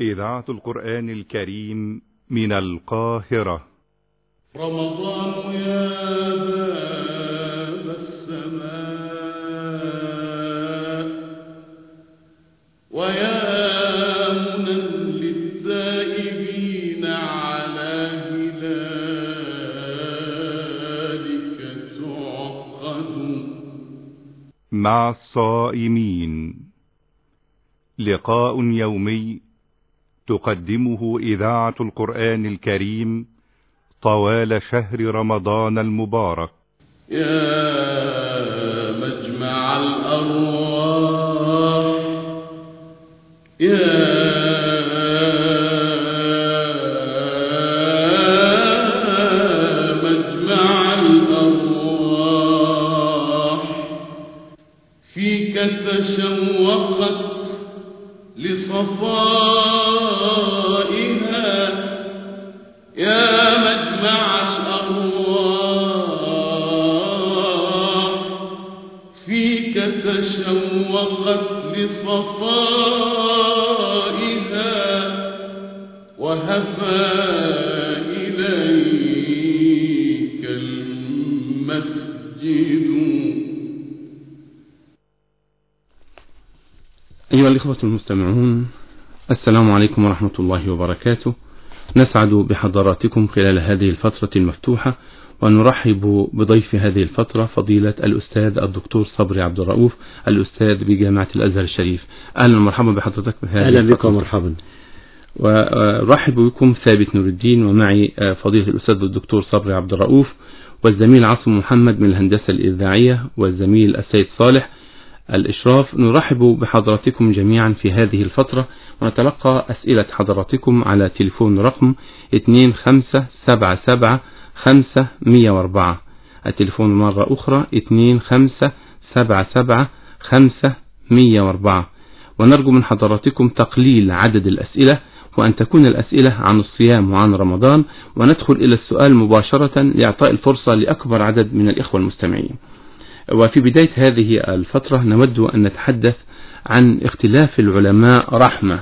إذاعة القرآن الكريم من القاهرة رمضان يا باب السماء ويا منى للتائبين على هلالك تعقد مع الصائمين لقاء يومي تقدمه إذاعة القرآن الكريم طوال شهر رمضان المبارك يا مجمع الأرواح يا مجمع الأرواح فيك تشوقت لصفائها يا مجمع الأرواح فيك تشوقت لصفائها وهفى إليك المسجد أيها الإخوة المستمعون السلام عليكم ورحمة الله وبركاته نسعد بحضراتكم خلال هذه الفترة المفتوحة ونرحب بضيف هذه الفترة فضيلة الأستاذ الدكتور صبري عبد الرؤوف الأستاذ بجامعة الأزهر الشريف أهلا ومرحبا بحضرتك بهذه أهلا بك الفترة. ومرحبا ورحب بكم ثابت نور الدين ومعي فضيلة الأستاذ الدكتور صبري عبد الرؤوف والزميل عاصم محمد من الهندسة الإذاعية والزميل السيد صالح الإشراف نرحب بحضراتكم جميعا في هذه الفترة ونتلقى أسئلة حضراتكم على تليفون رقم 2577 5104 التليفون مرة أخرى 2577 5104 ونرجو من حضراتكم تقليل عدد الأسئلة وأن تكون الأسئلة عن الصيام وعن رمضان وندخل إلى السؤال مباشرة لإعطاء الفرصة لأكبر عدد من الإخوة المستمعين وفي بداية هذه الفترة نود أن نتحدث عن اختلاف العلماء رحمة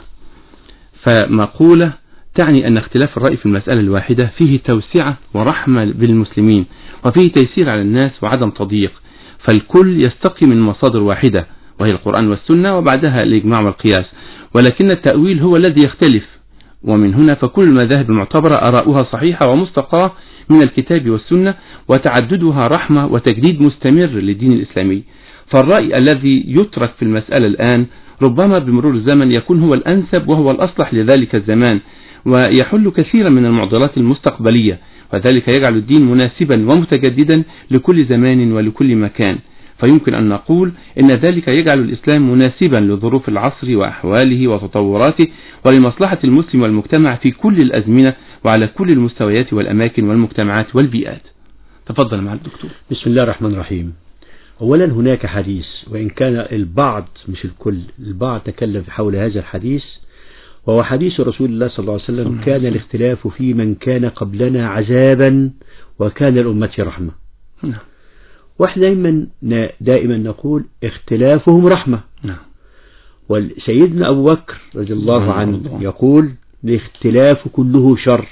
فمقولة تعني أن اختلاف الرأي في المسألة الواحدة فيه توسعة ورحمة بالمسلمين وفيه تيسير على الناس وعدم تضييق فالكل يستقي من مصادر واحدة وهي القرآن والسنة وبعدها الإجماع والقياس ولكن التأويل هو الذي يختلف ومن هنا فكل المذاهب المعتبرة أراؤها صحيحة ومستقاة من الكتاب والسنة وتعددها رحمة وتجديد مستمر للدين الإسلامي فالرأي الذي يترك في المسألة الآن ربما بمرور الزمن يكون هو الأنسب وهو الأصلح لذلك الزمان ويحل كثيرا من المعضلات المستقبلية وذلك يجعل الدين مناسبا ومتجددا لكل زمان ولكل مكان فيمكن أن نقول إن ذلك يجعل الإسلام مناسبا لظروف العصر وأحواله وتطوراته ولمصلحة المسلم والمجتمع في كل الأزمنة وعلى كل المستويات والأماكن والمجتمعات والبيئات تفضل مع الدكتور بسم الله الرحمن الرحيم أولا هناك حديث وإن كان البعض مش الكل البعض تكلم حول هذا الحديث وهو حديث رسول الله صلى الله عليه وسلم كان الاختلاف في من كان قبلنا عذابا وكان الأمة رحمة نعم واحنا دائما دائما نقول اختلافهم رحمة نعم وسيدنا أبو بكر رضي الله رحمه عنه الله. يقول الاختلاف كله شر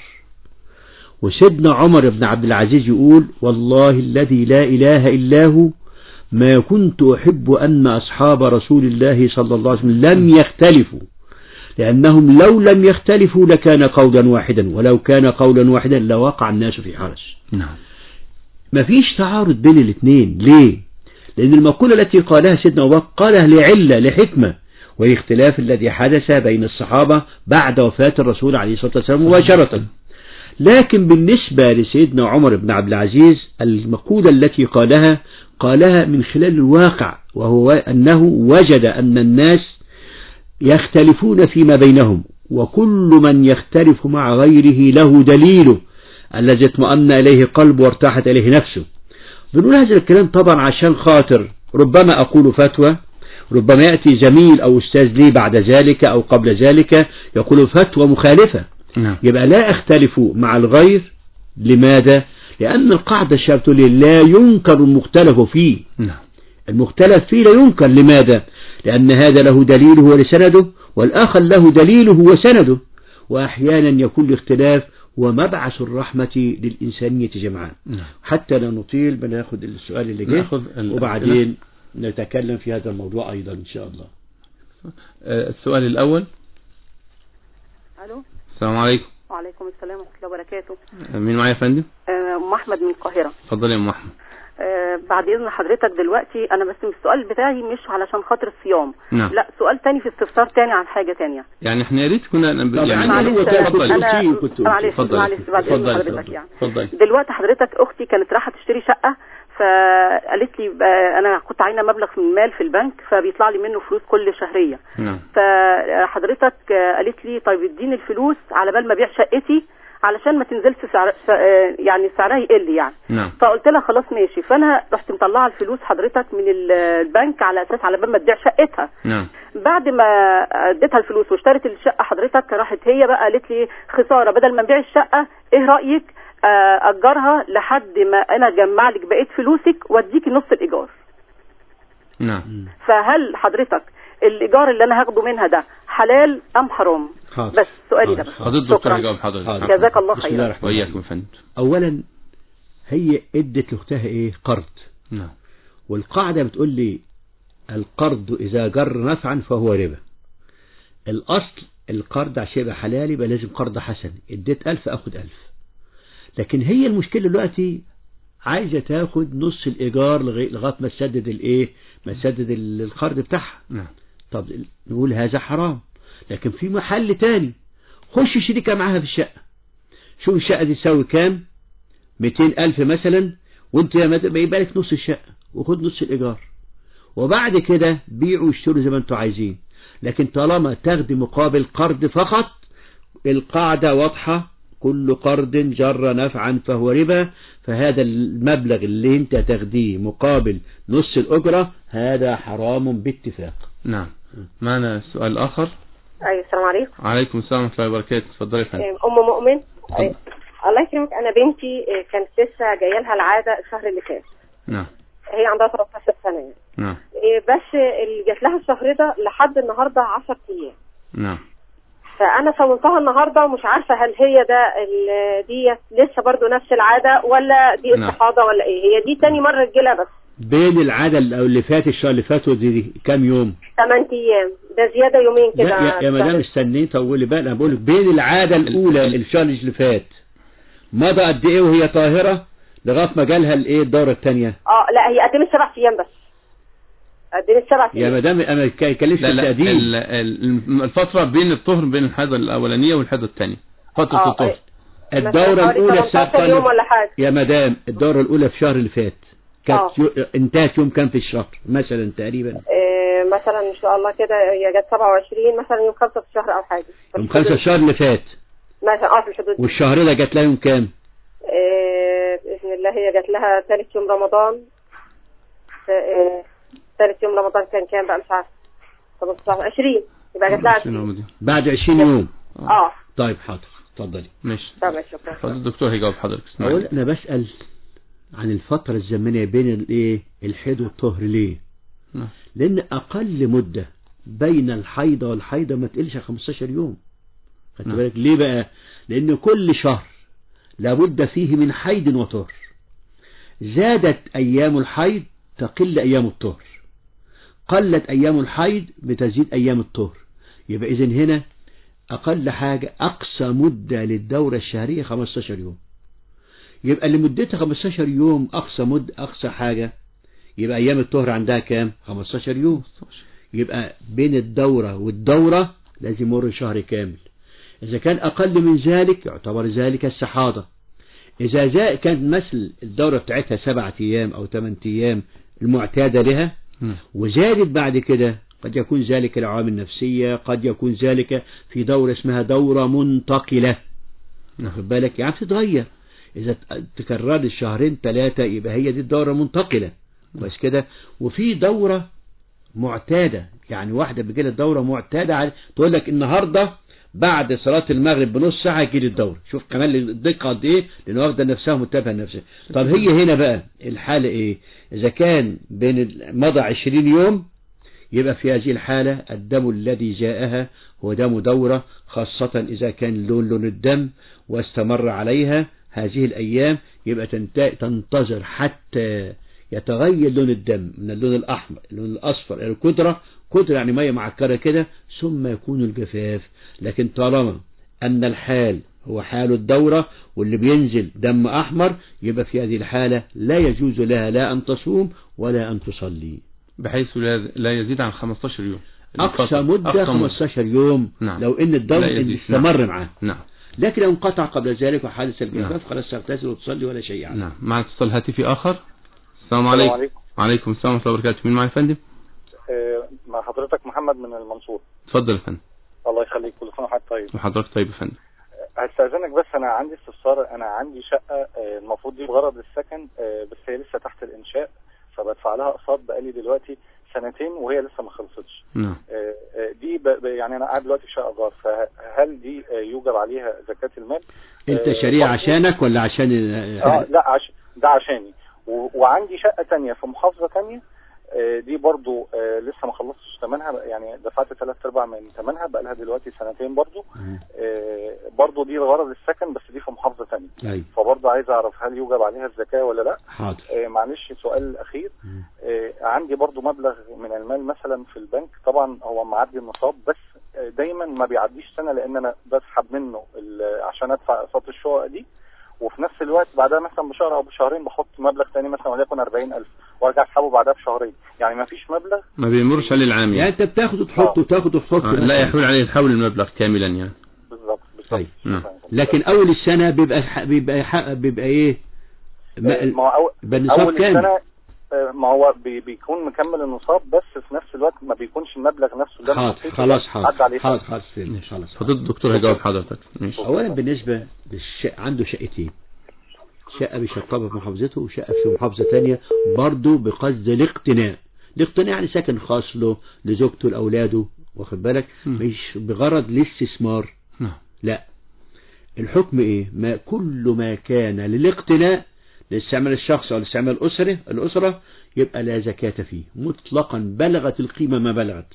وسيدنا عمر بن عبد العزيز يقول والله الذي لا إله إلا هو ما كنت أحب أن أصحاب رسول الله صلى الله عليه وسلم لم يختلفوا لأنهم لو لم يختلفوا لكان قولا واحدا ولو كان قولا واحدا لوقع الناس في حرج نعم ما فيش تعارض بين الاثنين ليه لأن المقولة التي قالها سيدنا أبو بكر قالها لعلة لحكمة وهي اختلاف الذي حدث بين الصحابة بعد وفاة الرسول عليه الصلاة والسلام مباشرة لكن بالنسبة لسيدنا عمر بن عبد العزيز المقولة التي قالها قالها من خلال الواقع وهو أنه وجد أن الناس يختلفون فيما بينهم وكل من يختلف مع غيره له دليله الذي اطمأن إليه قلبه وارتاحت إليه نفسه بنقول هذا الكلام طبعا عشان خاطر ربما أقول فتوى ربما يأتي زميل أو أستاذ لي بعد ذلك أو قبل ذلك يقول فتوى مخالفة نعم يبقى لا أختلف مع الغير لماذا؟ لأن القاعدة الشرط لا ينكر المختلف فيه نعم المختلف فيه لا ينكر لماذا لأن هذا له دليله ولسنده والآخر له دليله وسنده وأحيانا يكون الاختلاف ومبعث الرحمة للإنسانية جمعاء نعم. حتى لا نطيل بناخد السؤال اللي جه ناخد الأسئلة. وبعدين نتكلم في هذا الموضوع أيضا إن شاء الله آه، السؤال الأول الو السلام عليكم وعليكم السلام ورحمه الله وبركاته آه، مين معايا يا فندم آه، ام احمد من القاهره اتفضل يا ام احمد آه، بعد اذن حضرتك دلوقتي انا بس السؤال بتاعي مش علشان خاطر الصيام نعم. لا سؤال تاني في استفسار تاني عن حاجه تانية يعني احنا يا ريت كنا نب- طبعاً. يعني معلش، معلش هو كان اتفضل. كنت انا قلتيه، كنت معلش اتفضل. معلش بعد اذن اتفضل. حضرتك يعني اتفضل. دلوقتي حضرتك اختي كانت رايحه تشتري شقه فقالت لي آه، انا كنت عاينه مبلغ من المال في البنك فبيطلع لي منه فلوس كل شهريه نعم فحضرتك آه، قالت لي طيب اديني الفلوس على بال ما ابيع شقتي علشان ما تنزلش سعر س- آه، يعني سعرها يقل يعني نعم فقلت لها خلاص ماشي فانا رحت مطلعه الفلوس حضرتك من ال- البنك على اساس على بال ما تبيع شقتها نعم بعد ما اديتها الفلوس واشترت الشقه حضرتك راحت هي بقى قالت لي خساره بدل ما نبيع الشقه ايه رايك آه، اجرها لحد ما انا اجمع لك بقيه فلوسك واديكي نص الايجار نعم فهل حضرتك الايجار اللي انا هاخده منها ده حلال ام حرام حاضر. بس سؤالي ده حاضر. بس حضرتك الدكتور شكرا هيجاوب حضرتك حاضر. حاضر. جزاك الله بسم الله خيرا الرحمن وإياكم الرحيم يا فندم أولا هي ادت لاختها ايه قرض نعم والقاعدة بتقول لي القرض إذا جر نفعا فهو ربا الأصل القرض عشان يبقى حلال يبقى لازم قرض حسن اديت ألف أخد ألف لكن هي المشكلة دلوقتي عايزة تاخد نص الإيجار لغاية لغاية ما تسدد الإيه ما تسدد ال- القرض بتاعها نعم طب نقول هذا حرام لكن في محل تاني خش شريكة معاها في الشقة شوف الشقة دي تساوي كام 200 ألف مثلا وانت يا مد- يبقى لك نص الشقة وخد نص الإيجار وبعد كده بيعوا واشتروا زي ما انتوا عايزين لكن طالما تاخدي مقابل قرض فقط القاعدة واضحة كل قرض جر نفعا فهو ربا فهذا المبلغ اللي انت تاخديه مقابل نص الأجرة هذا حرام باتفاق نعم معنا سؤال آخر ايوه السلام عليكم عليكم السلام ورحمة الله وبركاته اتفضلي يا فندم ام مؤمن اتفضل. آه، الله يكرمك انا بنتي آه، كانت لسه جايه لها العاده الشهر اللي فات نعم هي عندها 13 سنه يعني نعم آه، بس اللي جات لها الشهر ده لحد النهارده 10 ايام نعم فانا صومتها النهارده ومش عارفه هل هي ده ال- ديت لسه برضو نفس العاده ولا دي نعم. استحاضه ولا ايه هي دي تاني مره تجيلها بس بين العادة اللي فات الشهر اللي فات ودي كام يوم 8 ايام ده زياده يومين كده لا يا, يا مدام استني طولي بقى انا بقول لك بين العادة الأولى الشهر اللي فات مضى قد ايه وهي طاهرة لغاية ما جالها الايه الدورة الثانية اه لا هي قدمت سبع ايام بس قدمت سبع يا ايام مدام انا كلفت لا لا التقديم ال- ال- الفترة بين الطهر بين الحيضة الأولانية والحيضة الثانية فترة آه، الطهر الدورة حوالي الأولى 18 يوم ولا حاجه يا مدام الدورة الأولى في الشهر اللي فات كانت آه. يو... انتهت يوم كام في الشهر مثلا تقريبا إيه مثلا ان شاء الله كده هي جت 27 مثلا يوم 5 في الشهر او حاجه يوم خمسة الشهر اللي فات مثلا اه في الحدود دي والشهر ده جات لها يوم كام إيه باذن الله هي جت لها ثالث يوم رمضان إيه ثالث يوم رمضان كان كام بقى مش عارفه 15 20 يبقى جت لها 20 بعد 20 يوم اه طيب حاضر اتفضلي ماشي تمام شكرا اتفضل الدكتور هيجاوب حضرتك أقول اسمعي أنا بسأل عن الفترة الزمنية بين الإيه الحيض والطهر ليه نعم. لأن أقل مدة بين الحيضة والحيضة ما تقلش عن 15 يوم خدت نعم. بالك ليه بقى لأن كل شهر لابد فيه من حيض وطهر زادت أيام الحيض تقل أيام الطهر قلت أيام الحيض بتزيد أيام الطهر يبقى إذن هنا أقل حاجة أقصى مدة للدورة الشهرية 15 يوم يبقى اللي مدتها 15 يوم أقصى مد أقصى حاجة يبقى أيام الطهر عندها كام 15 يوم يبقى بين الدورة والدورة لازم يمر شهر كامل إذا كان أقل من ذلك يعتبر ذلك السحاضة إذا جاء كانت مثل الدورة بتاعتها سبعة أيام أو ثمان أيام المعتادة لها نعم. وزادت بعد كده قد يكون ذلك العوامل النفسية قد يكون ذلك في دورة اسمها دورة منتقلة واخد بالك يعني بتتغير إذا تكررت الشهرين ثلاثة يبقى هي دي الدورة منتقلة بس كده وفي دورة معتادة يعني واحدة بيجي لها دورة معتادة على تقول لك النهاردة بعد صلاة المغرب بنص ساعة يجي لي الدورة شوف كمان الدقة قد ايه لان واخدة نفسها متابعة نفسها طب هي هنا بقى الحالة ايه اذا كان بين ال- مضى 20 يوم يبقى في هذه الحالة الدم الذي جاءها هو دم دورة خاصة إذا كان لون لون الدم واستمر عليها هذه الأيام يبقى تنت- تنتظر حتى يتغير لون الدم من اللون الأحمر اللون الأصفر إلى الكدرة كدرة يعني مية معكرة كده ثم يكون الجفاف لكن طالما أن الحال هو حال الدورة واللي بينزل دم أحمر يبقى في هذه الحالة لا يجوز لها لا أن تصوم ولا أن تصلي بحيث لا لا يزيد عن 15 يوم أقصى مدة أقصى 15 يوم نعم. لو إن الدم لا يزيد. استمر معاه نعم لكن لو انقطع قبل ذلك وحادث نعم. الجفاف خلاص تغتسل وتصلي ولا شيء يعني. نعم مع اتصال هاتفي آخر السلام عليكم عليكم. وعليكم السلام ورحمة الله وبركاته مين معي يا فندم آه، مع حضرتك محمد من المنصور اتفضل يا فندم الله يخليك كل سنه وحضرتك طيب وحضرتك طيب يا فندم هستأذنك بس انا عندي استفسار انا عندي شقه آه، المفروض دي بغرض السكن آه، بس هي لسه تحت الانشاء فبدفع لها اقساط بقالي دلوقتي سنتين وهي لسه ما خلصتش نعم آه، آه، دي ب... ب- يعني انا قاعد دلوقتي في شقه ايجار فهل دي آه، يوجب عليها زكاه المال؟ انت آه، شاريها برضو- عشانك ولا عشان اه لا عش... ده عشاني و... وعندي شقه تانية في محافظه تانية آه، دي برضو آه، لسه ما خلصتش ثمنها يعني دفعت ثلاث ارباع من ثمنها بقى لها دلوقتي سنتين برضو آه، برضو دي لغرض السكن بس دي في محافظه تانية ايوه فبرضو عايز اعرف هل يوجب عليها الزكاه ولا لا حاضر آه، معلش سؤال الاخير آه، عندي برضو مبلغ من المال مثلا في البنك طبعا هو معدي النصاب بس آه، دايما ما بيعديش سنه لان انا بسحب منه ال- عشان ادفع اقساط الشقق دي وفي نفس الوقت بعدها مثلا بشهر او بشهرين بحط مبلغ تاني مثلا وليكن 40000 وارجع اسحبه بعدها بشهرين يعني ما فيش مبلغ ما بيمرش عليه العام يعني يعني انت بتاخد وتحط وتاخد وتحط آه، لا يحول عليه الحول المبلغ كاملا يعني بالظبط بالظبط طيب. نعم. لكن اول السنة بيبقى ح- بيبقى ح- بيبقى ايه آه، ما ما هو أول- يبقى النصاب اول كامل السنه آه، ما هو بي بيكون مكمل النصاب بس في نفس الوقت ما بيكونش المبلغ نفسه اللي انا حاضر حطيته خلاص عدى حاضر عليه حاضر سنة. خلاص فهمت. خلاص فضيلة الدكتور هيجاوب حضرتك ماشي اولا بالنسبة للشقة عنده شقتين شقة بيشطبها في محافظته وشقة في محافظة تانية برضه بقصد الاقتناء الاقتناء يعني سكن خاص له لزوجته لأولاده واخد بالك مم. مش بغرض الاستثمار نعم لا الحكم ايه ما كل ما كان للاقتناء للاستعمال الشخصي او الاستعمال الاسري الاسره يبقى لا زكاه فيه مطلقا بلغت القيمه ما بلغت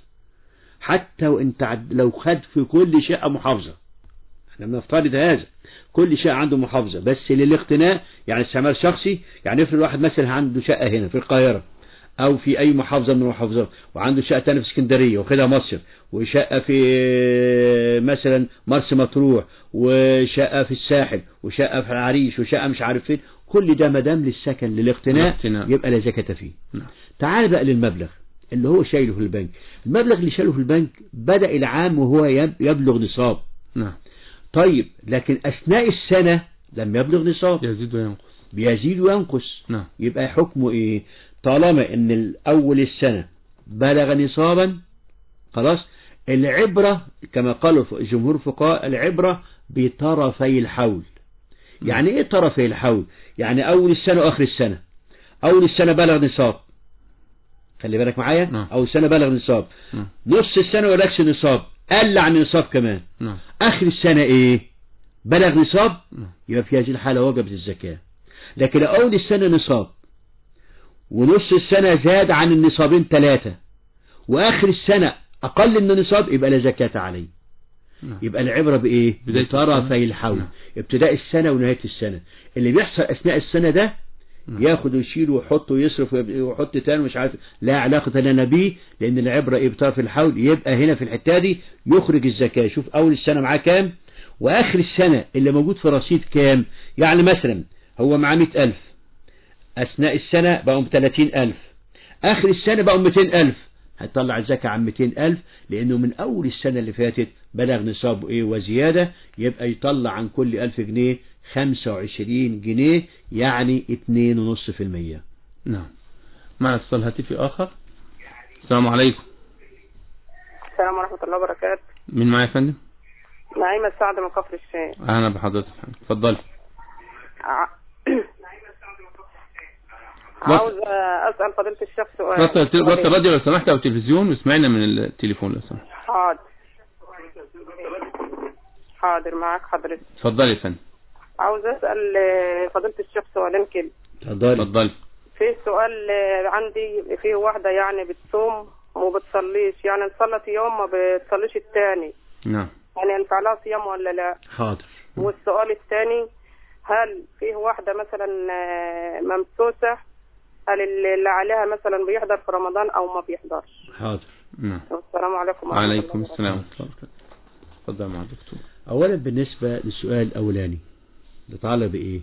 حتى وان تعد لو خد في كل شقه محافظه احنا بنفترض هذا كل شقه عنده محافظه بس للاقتناء يعني استعمال شخصي يعني افرض واحد مثلا عنده شقه هنا في القاهره او في اي محافظه من المحافظات وعنده شقه تانية في اسكندريه واخدها مصيف وشقه في مثلا مرسى مطروح وشقه في الساحل وشقه في العريش وشقه مش عارف فين كل ده ما دام للسكن للاقتناء الاقتناء. يبقى لا زكاه فيه نعم. تعال بقى للمبلغ اللي هو شايله في البنك المبلغ اللي شايله في البنك بدأ العام وهو يب- يبلغ نصاب نعم طيب لكن أثناء السنة لم يبلغ نصاب يزيد وينقص بيزيد وينقص نعم يبقى حكمه ايه طالما ان الاول السنة بلغ نصابا خلاص العبرة كما قالوا جمهور الفقهاء العبرة بطرفي الحول يعني ايه طرفي الحول يعني اول السنة واخر السنة اول السنة بلغ نصاب خلي بالك معايا نعم. اول سنة بلغ نصاب نعم نص السنة ولكش نصاب قل عن النصاب كمان نعم اخر السنة ايه بلغ نصاب نعم. يبقى في هذه الحالة وجبت الزكاة لكن لو اول السنة نصاب ونص السنة زاد عن النصابين ثلاثة واخر السنة اقل من النصاب يبقى لا زكاة عليه نعم. يبقى العبرة بايه بداية بطرفي الحول نعم. ابتداء السنة ونهاية السنة اللي بيحصل اثناء السنة ده نعم. ياخد ويشيل ويحط ويصرف ويب- ويحط تاني مش عارف لا علاقة لنا بيه لأن العبرة إيه بطرف الحول يبقى هنا في الحتة دي يخرج الزكاة شوف أول السنة معاه كام وآخر السنة اللي موجود في رصيد كام يعني مثلا هو معاه 100000 أثناء السنة بقوا 30000 آخر السنة بقوا 200000 هتطلع الزكاة عن 200000 لأنه من أول السنة اللي فاتت بلغ نصابه إيه وزيادة يبقى يطلع عن كل 1000 جنيه 25 جنيه يعني 2.5% نعم مع اتصال هاتفي آخر السلام عليكم السلام ورحمة الله وبركاته مين معايا يا فندم نعيمة السعد من كفر الشيخ أهلا بحضرتك اتفضلي ع- عاوز أسأل فضيلة الشيخ سؤال وطي وطي الراديو لو سمحت أو التلفزيون واسمعنا من التليفون لو سمحت حاضر حاضر معاك حضرتك اتفضلي يا فندم عاوز اسال آه، فضيله الشيخ سؤالين كده اتفضلي اتفضلي في سؤال آه، عندي في واحده يعني بتصوم وما بتصليش يعني صلت يوم ما بتصليش التاني نعم يعني ينفع لها صيام ولا لا حاضر والسؤال الثاني هل فيه واحدة مثلا آه، ممسوسة هل اللي عليها مثلا بيحضر في رمضان أو ما بيحضرش حاضر نعم السلام عليكم ورحمة الله وعليكم وبركاته. السلام ورحمة الله وبركاته اتفضل مع الدكتور أولا بالنسبة للسؤال الأولاني يتعلق بإيه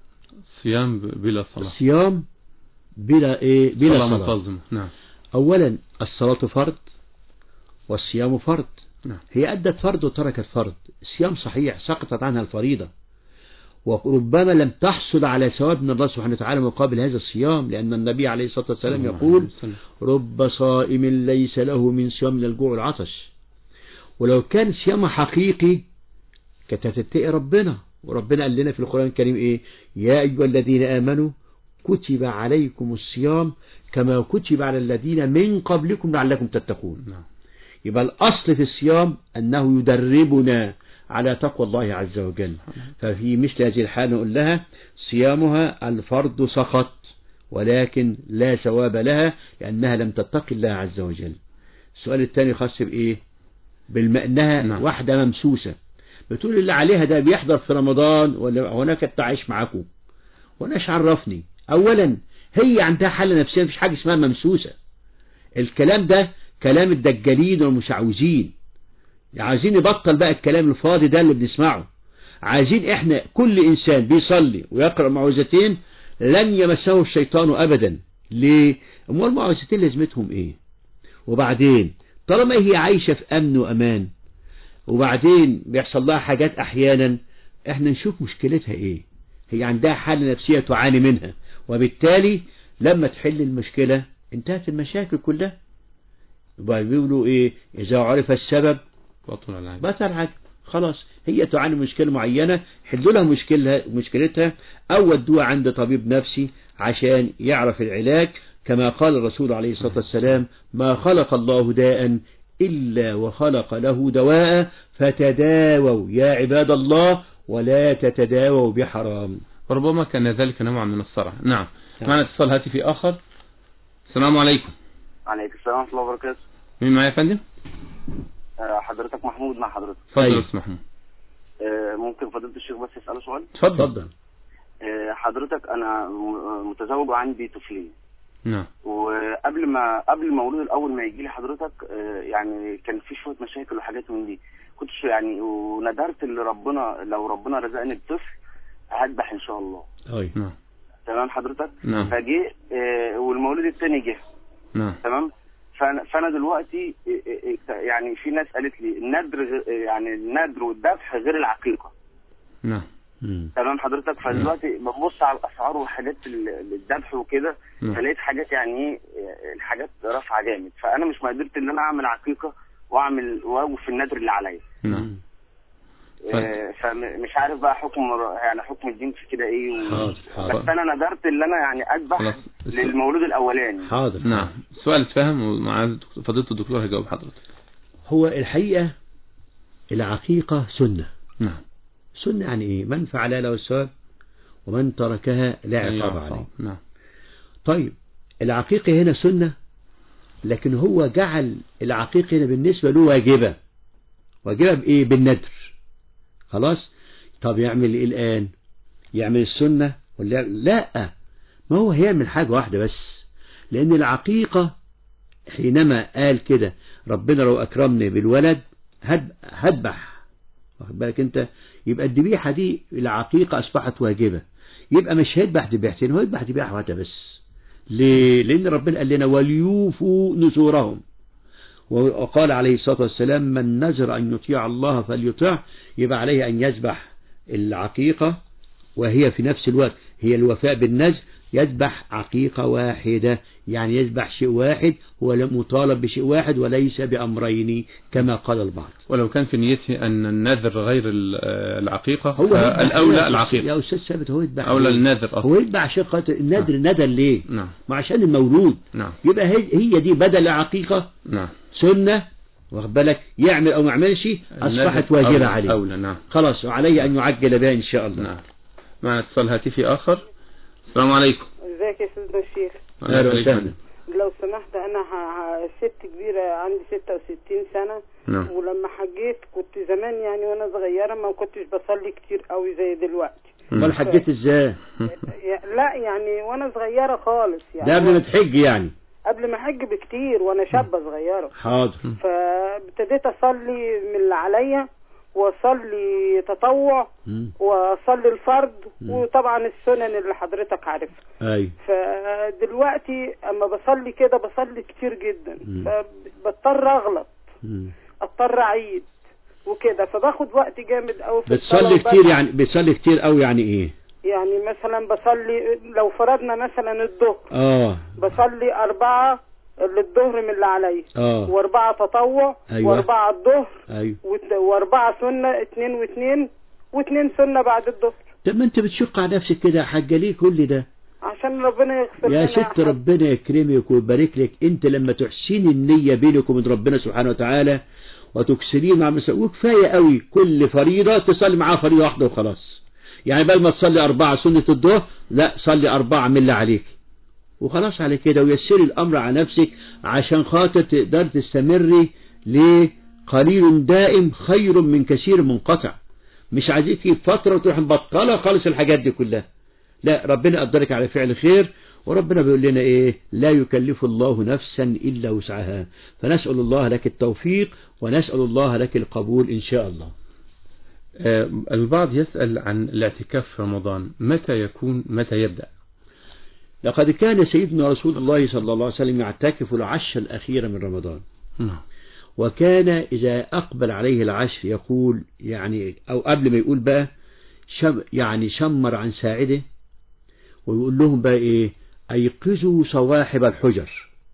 صيام ب- بلا صلاة صيام بلا إيه بلا صلاة صلاة منتظمة نعم أولا الصلاة فرض والصيام فرض نعم. هي أدت فرض وتركت فرض الصيام صحيح سقطت عنها الفريضة وربما لم تحصل على ثواب من الله سبحانه وتعالى مقابل هذا الصيام لأن النبي عليه الصلاة والسلام الله يقول عليه وسلم. رب صائم ليس له من صيام إلا الجوع والعطش ولو كان صيام حقيقي كانت هتتقي ربنا وربنا قال لنا في القرآن الكريم إيه يا أيها الذين آمنوا كتب عليكم الصيام كما كتب على الذين من قبلكم لعلكم تتقون نعم يبقى الأصل في الصيام أنه يدربنا على تقوى الله عز وجل ففي مثل هذه الحال نقول لها صيامها الفرض سقط ولكن لا ثواب لها لأنها لم تتقي الله عز وجل السؤال الثاني خاص بإيه بالما أنها نعم. واحدة ممسوسة بتقول اللي عليها ده بيحضر في رمضان ولا هناك التعايش معاكم وناش عرفني أولا هي عندها حالة نفسية مفيش حاجة اسمها ممسوسة الكلام ده كلام الدجالين والمشعوذين عايزين نبطل بقى الكلام الفاضي ده اللي بنسمعه عايزين احنا كل انسان بيصلي ويقرأ معوذتين لن يمسه الشيطان ابدا ليه امال المعوذتين لازمتهم ايه وبعدين طالما هي عايشة في امن وامان وبعدين بيحصل لها حاجات احيانا احنا نشوف مشكلتها ايه هي عندها حالة نفسية تعاني منها وبالتالي لما تحل المشكلة انتهت المشاكل كلها يبقى بيقولوا ايه اذا عرف السبب بطل العجب بطل عجب خلاص هي تعاني من مشكلة معينة حلوا لها مشكلها مشكلتها أو ودوها عند طبيب نفسي عشان يعرف العلاج كما قال الرسول عليه الصلاة والسلام ما خلق الله داء إلا وخلق له دواء فتداووا يا عباد الله ولا تتداووا بحرام وربما كان ذلك نوعا من الصرع نعم نعم. معنا اتصال هاتفي آخر السلام عليكم عليكم السلام ورحمة الله وبركاته مين معايا يا فندم آه، حضرتك محمود مع حضرتك اتفضل أيوة. يا أستاذ محمود آه، ممكن فضيلة الشيخ بس يسأله سؤال اتفضل اتفضل آه، حضرتك أنا م- متزوج وعندي طفلين نعم وقبل ما قبل المولود الأول ما يجي لي حضرتك آه، يعني كان في شوية مشاكل وحاجات من دي كنتش يعني وندرت اللي ربنا لو ربنا رزقني بطفل هذبح إن شاء الله أي نعم تمام حضرتك نعم فجه آه، والمولود الثاني جه نعم تمام فانا فانا دلوقتي إيه إيه إيه يعني في ناس قالت لي الندر غ- يعني الندر والذبح غير العقيقه نعم مم. تمام حضرتك فدلوقتي ببص على الاسعار وحاجات ال- الذبح وكده نعم. فلقيت حاجات يعني ايه الحاجات رافعه جامد فانا مش قدرت ان انا اعمل عقيقه واعمل واوفي الندر اللي عليا نعم ف- آه، فمش عارف بقى حكم يعني حكم الدين في كده ايه و... حاضر حاضر بس انا ندرت ان انا يعني اذبح خلاص. للمولود الاولاني حاضر نعم السؤال اتفهم ومع الدكتور- فضيلة الدكتور هيجاوب حضرتك هو الحقيقة العقيقة سنة نعم سنة يعني ايه من فعل له الثواب ومن تركها لا عقاب عليه نعم طيب العقيقة هنا سنة لكن هو جعل العقيقة هنا بالنسبة له واجبة واجبة بإيه بالندر خلاص طب يعمل إيه الآن يعمل السنة ولا يعمل- لا ما هو هيعمل حاجة واحدة بس لأن العقيقة حينما قال كده ربنا لو أكرمني بالولد هد- هذبح واخد بالك انت يبقى الذبيحة دي العقيقة أصبحت واجبة يبقى مش هيذبح ذبيحتين هو يذبح ذبيحة واحدة بس ليه؟ لأن ربنا قال لنا وليوفوا نذورهم وقال عليه الصلاة والسلام من نذر أن يطيع الله فليطع يبقى عليه أن يذبح العقيقة وهي في نفس الوقت هي الوفاء بالنذر يذبح عقيقة واحدة يعني يذبح شيء واحد هو مطالب بشيء واحد وليس بأمرين كما قال البعض ولو كان في نيته أن النذر غير ال- آه، العقيقة هو يذبح- الأولى يا العقيقة أستاذ ثابت هو يذبح أولى ليه؟ النذر أصلا هو يذبح عشان خاطر النذر ندى ليه؟ نعم ما عشان المولود نعم يبقى هي, هي دي بدل العقيقة نعم سنة واخد بالك يعمل او ما يعملش اصبحت الندب واجبة أولى- عليه أولى نعم خلاص وعليه ان يعجل بها ان شاء الله نعم معنا اتصال هاتفي آخر السلام عليكم ازيك يا سيدنا الشيخ أهلا وسهلا. لو سمحت انا ه- ه- ست كبيرة عندي 66 سنة نعم ولما حجيت كنت زمان يعني وانا صغيرة ما كنتش بصلي كتير قوي زي دلوقتي امال حجيت ازاي يا- لا يعني وانا صغيرة خالص يعني ده قبل ما تحج يعني قبل ما احج بكتير وانا شابة صغيرة حاضر فابتديت اصلي من اللي عليا واصلي تطوع مم. واصلي الفرض وطبعا السنن اللي حضرتك عارفها ايوه فدلوقتي اما بصلي كده بصلي كتير جدا مم. فبضطر اغلط مم. اضطر اعيد وكده فباخد وقت جامد قوي في الصلاة بتصلي وبتعب. كتير يعني بتصلي كتير قوي يعني ايه يعني مثلا بصلي لو فرضنا مثلا الظهر اه بصلي أربعة للظهر من اللي عليا اه وأربعة تطوع أيوة. وأربعة الظهر ايوه وت- وأربعة سنة اتنين واتنين واتنين سنة بعد الظهر طب ما انت بتشق على نفسك كده يا حاجه ليه كل ده عشان ربنا يغفر يا لنا ست حاجة. ربنا يكرمك ويبارك لك انت لما تحسين النية بينك وبين ربنا سبحانه وتعالى وتكسريه مع مساء وكفاية قوي كل فريضة تصلي معاها فريضة واحدة وخلاص يعني بدل ما تصلي أربعة سنة الظهر لا صلي أربعة من اللي عليك وخلاص على كده ويسري الأمر على نفسك عشان خاطر تقدر تستمري ليه قليل دائم خير من كثير منقطع مش عايزين في فترة وتروح مبطلة خالص الحاجات دي كلها لا ربنا قدرك على فعل خير وربنا بيقول لنا ايه لا يكلف الله نفسا الا وسعها فنسال الله لك التوفيق ونسال الله لك القبول ان شاء الله آه، البعض يسأل عن الاعتكاف في رمضان متى يكون متى يبدأ لقد كان سيدنا رسول الله صلى الله عليه وسلم يعتكف العشر الأخيرة من رمضان نعم وكان إذا أقبل عليه العشر يقول يعني أو قبل ما يقول بقى شم يعني شمر عن ساعده ويقول لهم بقى إيه أيقظوا صواحب الحجر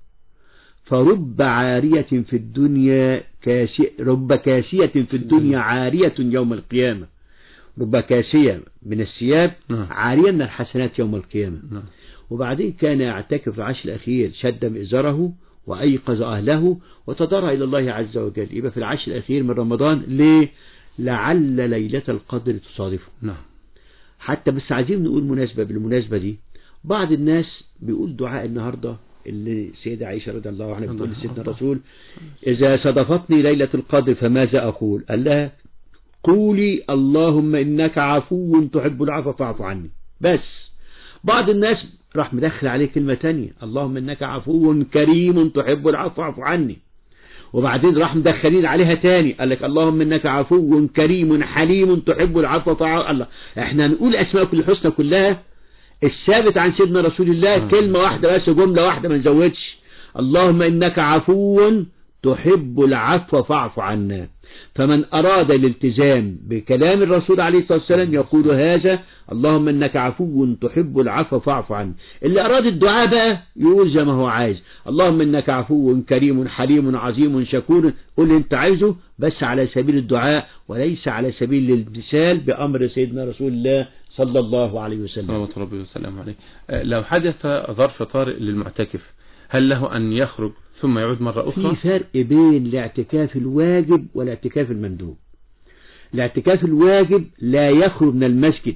فرب عارية في الدنيا كاسية رب كاسية في الدنيا عارية يوم القيامة رب كاسية من الثياب نعم. عارية من الحسنات يوم القيامة نعم وبعدين كان يعتكف العشر الأخير شد مئزره وأيقظ أهله وتضرع إلى الله عز وجل يبقى في العشر الأخير من رمضان ليه لعل ليلة القدر تصادفه نعم حتى بس عايزين نقول مناسبة بالمناسبة دي بعض الناس بيقول دعاء النهاردة اللي سيدة عائشة رضي الله عنها بتقول لسيدنا الرسول إذا صادفتني ليلة القدر فماذا أقول قال لها قولي اللهم إنك عفو تحب العفو فاعف عني بس بعض الناس راح مدخل عليه كلمة تانية اللهم إنك عفو كريم تحب العفو فاعف عني وبعدين راح مدخلين عليها تاني قال لك اللهم انك عفو كريم حليم تحب العفو فاعف الله احنا نقول اسماء كل الحسنى كلها الثابت عن سيدنا رسول الله كلمة واحدة بس جملة واحدة ما نزودش اللهم انك عفو تحب العفو فاعف عنا فمن أراد الالتزام بكلام الرسول عليه الصلاة والسلام يقول هذا اللهم انك عفو تحب العفو فاعف عني اللي أراد الدعاء بقى يقول زي ما هو عايز اللهم انك عفو كريم حليم عظيم شكور قول اللي انت عايزه بس على سبيل الدعاء وليس على سبيل الامتثال بأمر سيدنا رسول الله صلى الله عليه وسلم صلوات ربي وسلامه عليه آه، لو حدث ظرف طارئ للمعتكف هل له أن يخرج ثم يعود مرة في أخرى فرق بين الاعتكاف الواجب والاعتكاف المندوب الاعتكاف الواجب لا يخرج من المسجد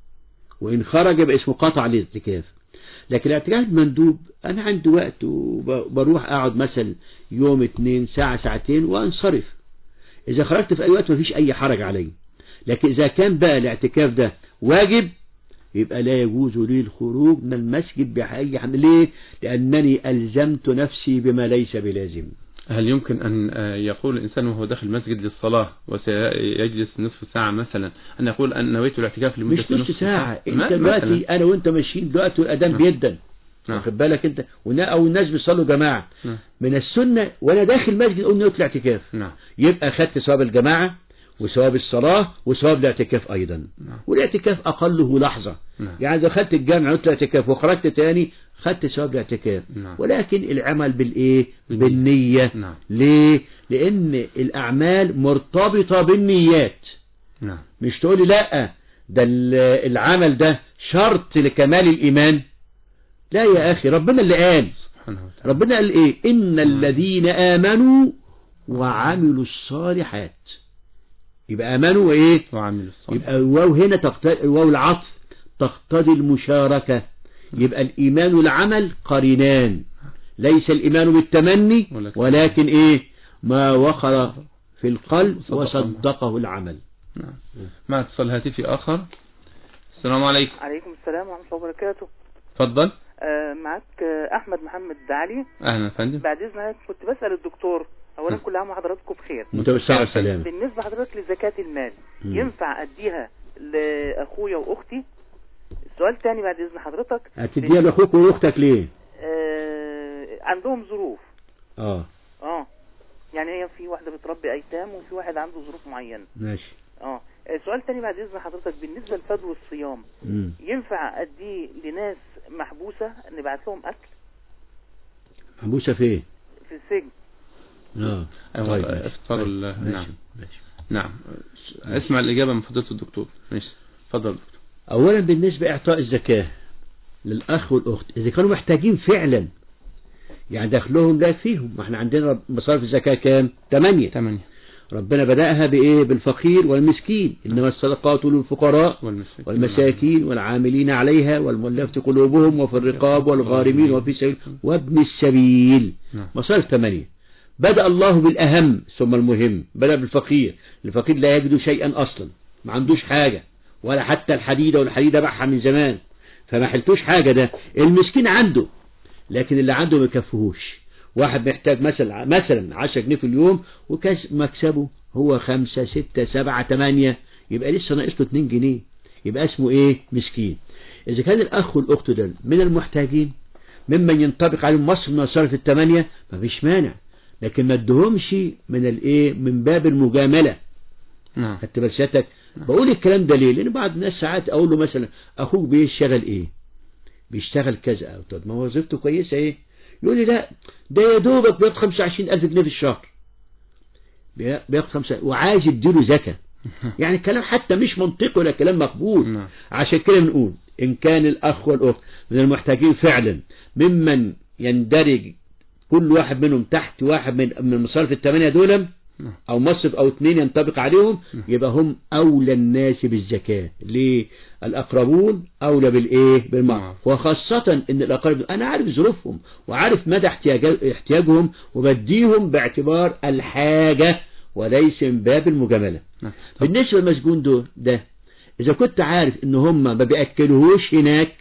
وإن خرج يبقى اسمه قطع الاعتكاف لكن الاعتكاف المندوب أنا عندي وقت وبروح أقعد مثلا يوم اتنين ساعة ساعتين وأنصرف إذا خرجت في أي وقت مفيش أي حرج علي لكن إذا كان بقى الاعتكاف ده واجب يبقى لا يجوز لي الخروج من المسجد بأي حمل ليه؟ لأنني ألزمت نفسي بما ليس بلازم هل يمكن أن آه، يقول الإنسان وهو داخل المسجد للصلاة وسيجلس نصف ساعة مثلا أن يقول أن نويت الاعتكاف لمدة مش نص ساعة ما- انت دلوقتي مثلاً. انا وانت ماشيين دلوقتي الأذان نعم. بيدن نعم. واخد بالك انت ونا- او الناس بيصلوا جماعة نعم. من السنة وانا داخل مسجد اقول نويت الاعتكاف نعم يبقى خدت ثواب الجماعة وثواب الصلاة وثواب الاعتكاف ايضا نعم. والاعتكاف اقله لحظة نعم. يعني اذا خدت الجامع وقلت الاعتكاف وخرجت تاني خدت ثواب الاعتكاف نعم. ولكن العمل بالايه بالنية نعم. ليه لان الاعمال مرتبطة بالنيات نعم مش تقولي لا ده ال- العمل ده شرط لكمال الإيمان لا يا أخي ربنا اللي قال سبحانه وتعالى ربنا قال إيه إن الذين آمنوا وعملوا الصالحات يبقى آمنوا وإيه وعملوا الصالحات يبقى الواو هنا تقتضي الواو العطف تقتضي المشاركة يبقى الإيمان والعمل قرينان ليس الإيمان بالتمني ولكن- ولكن إيه ما وقر في القلب صدق الله. وصدقه العمل نعم مع اتصال هاتفي آخر السلام عليكم عليكم السلام ورحمة الله وبركاته اتفضل آه معك آه أحمد محمد علي أهلا يا فندم بعد إذنك كنت بسأل الدكتور أولا كل عام وحضراتكم بخير متوسعة والسلام بالنسبة حضرتك لزكاة المال مم. ينفع أديها لأخويا وأختي السؤال تاني بعد إذن حضرتك هتديها لأخوك وأختك ليه آه عندهم ظروف اه اه يعني هي في واحدة بتربي أيتام وفي واحد عنده ظروف معينة ماشي اه السؤال تاني بعد إذن حضرتك بالنسبة لفدو الصيام مم. ينفع أديه لناس محبوسة نبعت لهم أكل محبوسة فين في السجن اه أيوة، طيب ماشي. افطار طيب، ال- ماشي. نعم. ماشي. نعم اسمع الإجابة من فضيلة الدكتور ماشي اتفضل دكتور أولا بالنسبة إعطاء الزكاة للأخ والأخت إذا كانوا محتاجين فعلا يعني دخلهم لا فيهم ما احنا عندنا مصارف الزكاة كام ثمانية ثمانية ربنا بدأها بإيه بالفقير والمسكين إنما الصدقات للفقراء والمساكين والمساكين والعاملين عليها والمؤلفة قلوبهم وفي الرقاب والغارمين وفي سبيل وابن السبيل نعم. مصارف ثمانية بدأ الله بالأهم ثم المهم بدأ بالفقير الفقير لا يجد شيئا أصلا ما عندوش حاجة ولا حتى الحديدة والحديدة باعها من زمان فما حلتوش حاجة ده المسكين عنده لكن اللي عنده ما يكفيهوش واحد محتاج مثلا مثلا 10 جنيه في اليوم وكاس مكسبه هو خمسة ستة سبعة تمانية يبقى لسه ناقص له 2 جنيه يبقى اسمه ايه مسكين اذا كان الاخ والاخت دول من المحتاجين ممن ينطبق عليهم مصر من مصارف الثمانية مفيش مانع لكن ما ادهمش من الايه من باب المجاملة نعم خدت بالك بقول الكلام ده ليه لان بعض الناس ساعات اقول له مثلا اخوك بيشتغل ايه بيشتغل كذا او طب ما هو وظيفته كويسه ايه يقول لي لا ده يا دوبك بياخد 25000 جنيه في الشهر بي- بياخد خمسة وعايز يديله زكاة يعني الكلام حتى مش منطقي ولا كلام مقبول نعم. عشان كده بنقول إن كان الأخ والأخت من المحتاجين فعلا ممن يندرج كل واحد منهم تحت واحد من من مصارف الثمانية دول نعم. أو مصرف أو اثنين ينطبق عليهم يبقى هم أولى الناس بالزكاة ليه؟ الأقربون أولى بالإيه؟ بالمعروف وخاصة إن الأقارب أنا عارف ظروفهم وعارف مدى احتياج- احتياجهم وبديهم باعتبار الحاجة وليس من باب المجاملة نعم. طب بالنسبة للمسجون ده, ده إذا كنت عارف إن هم ما بيأكلوهوش هناك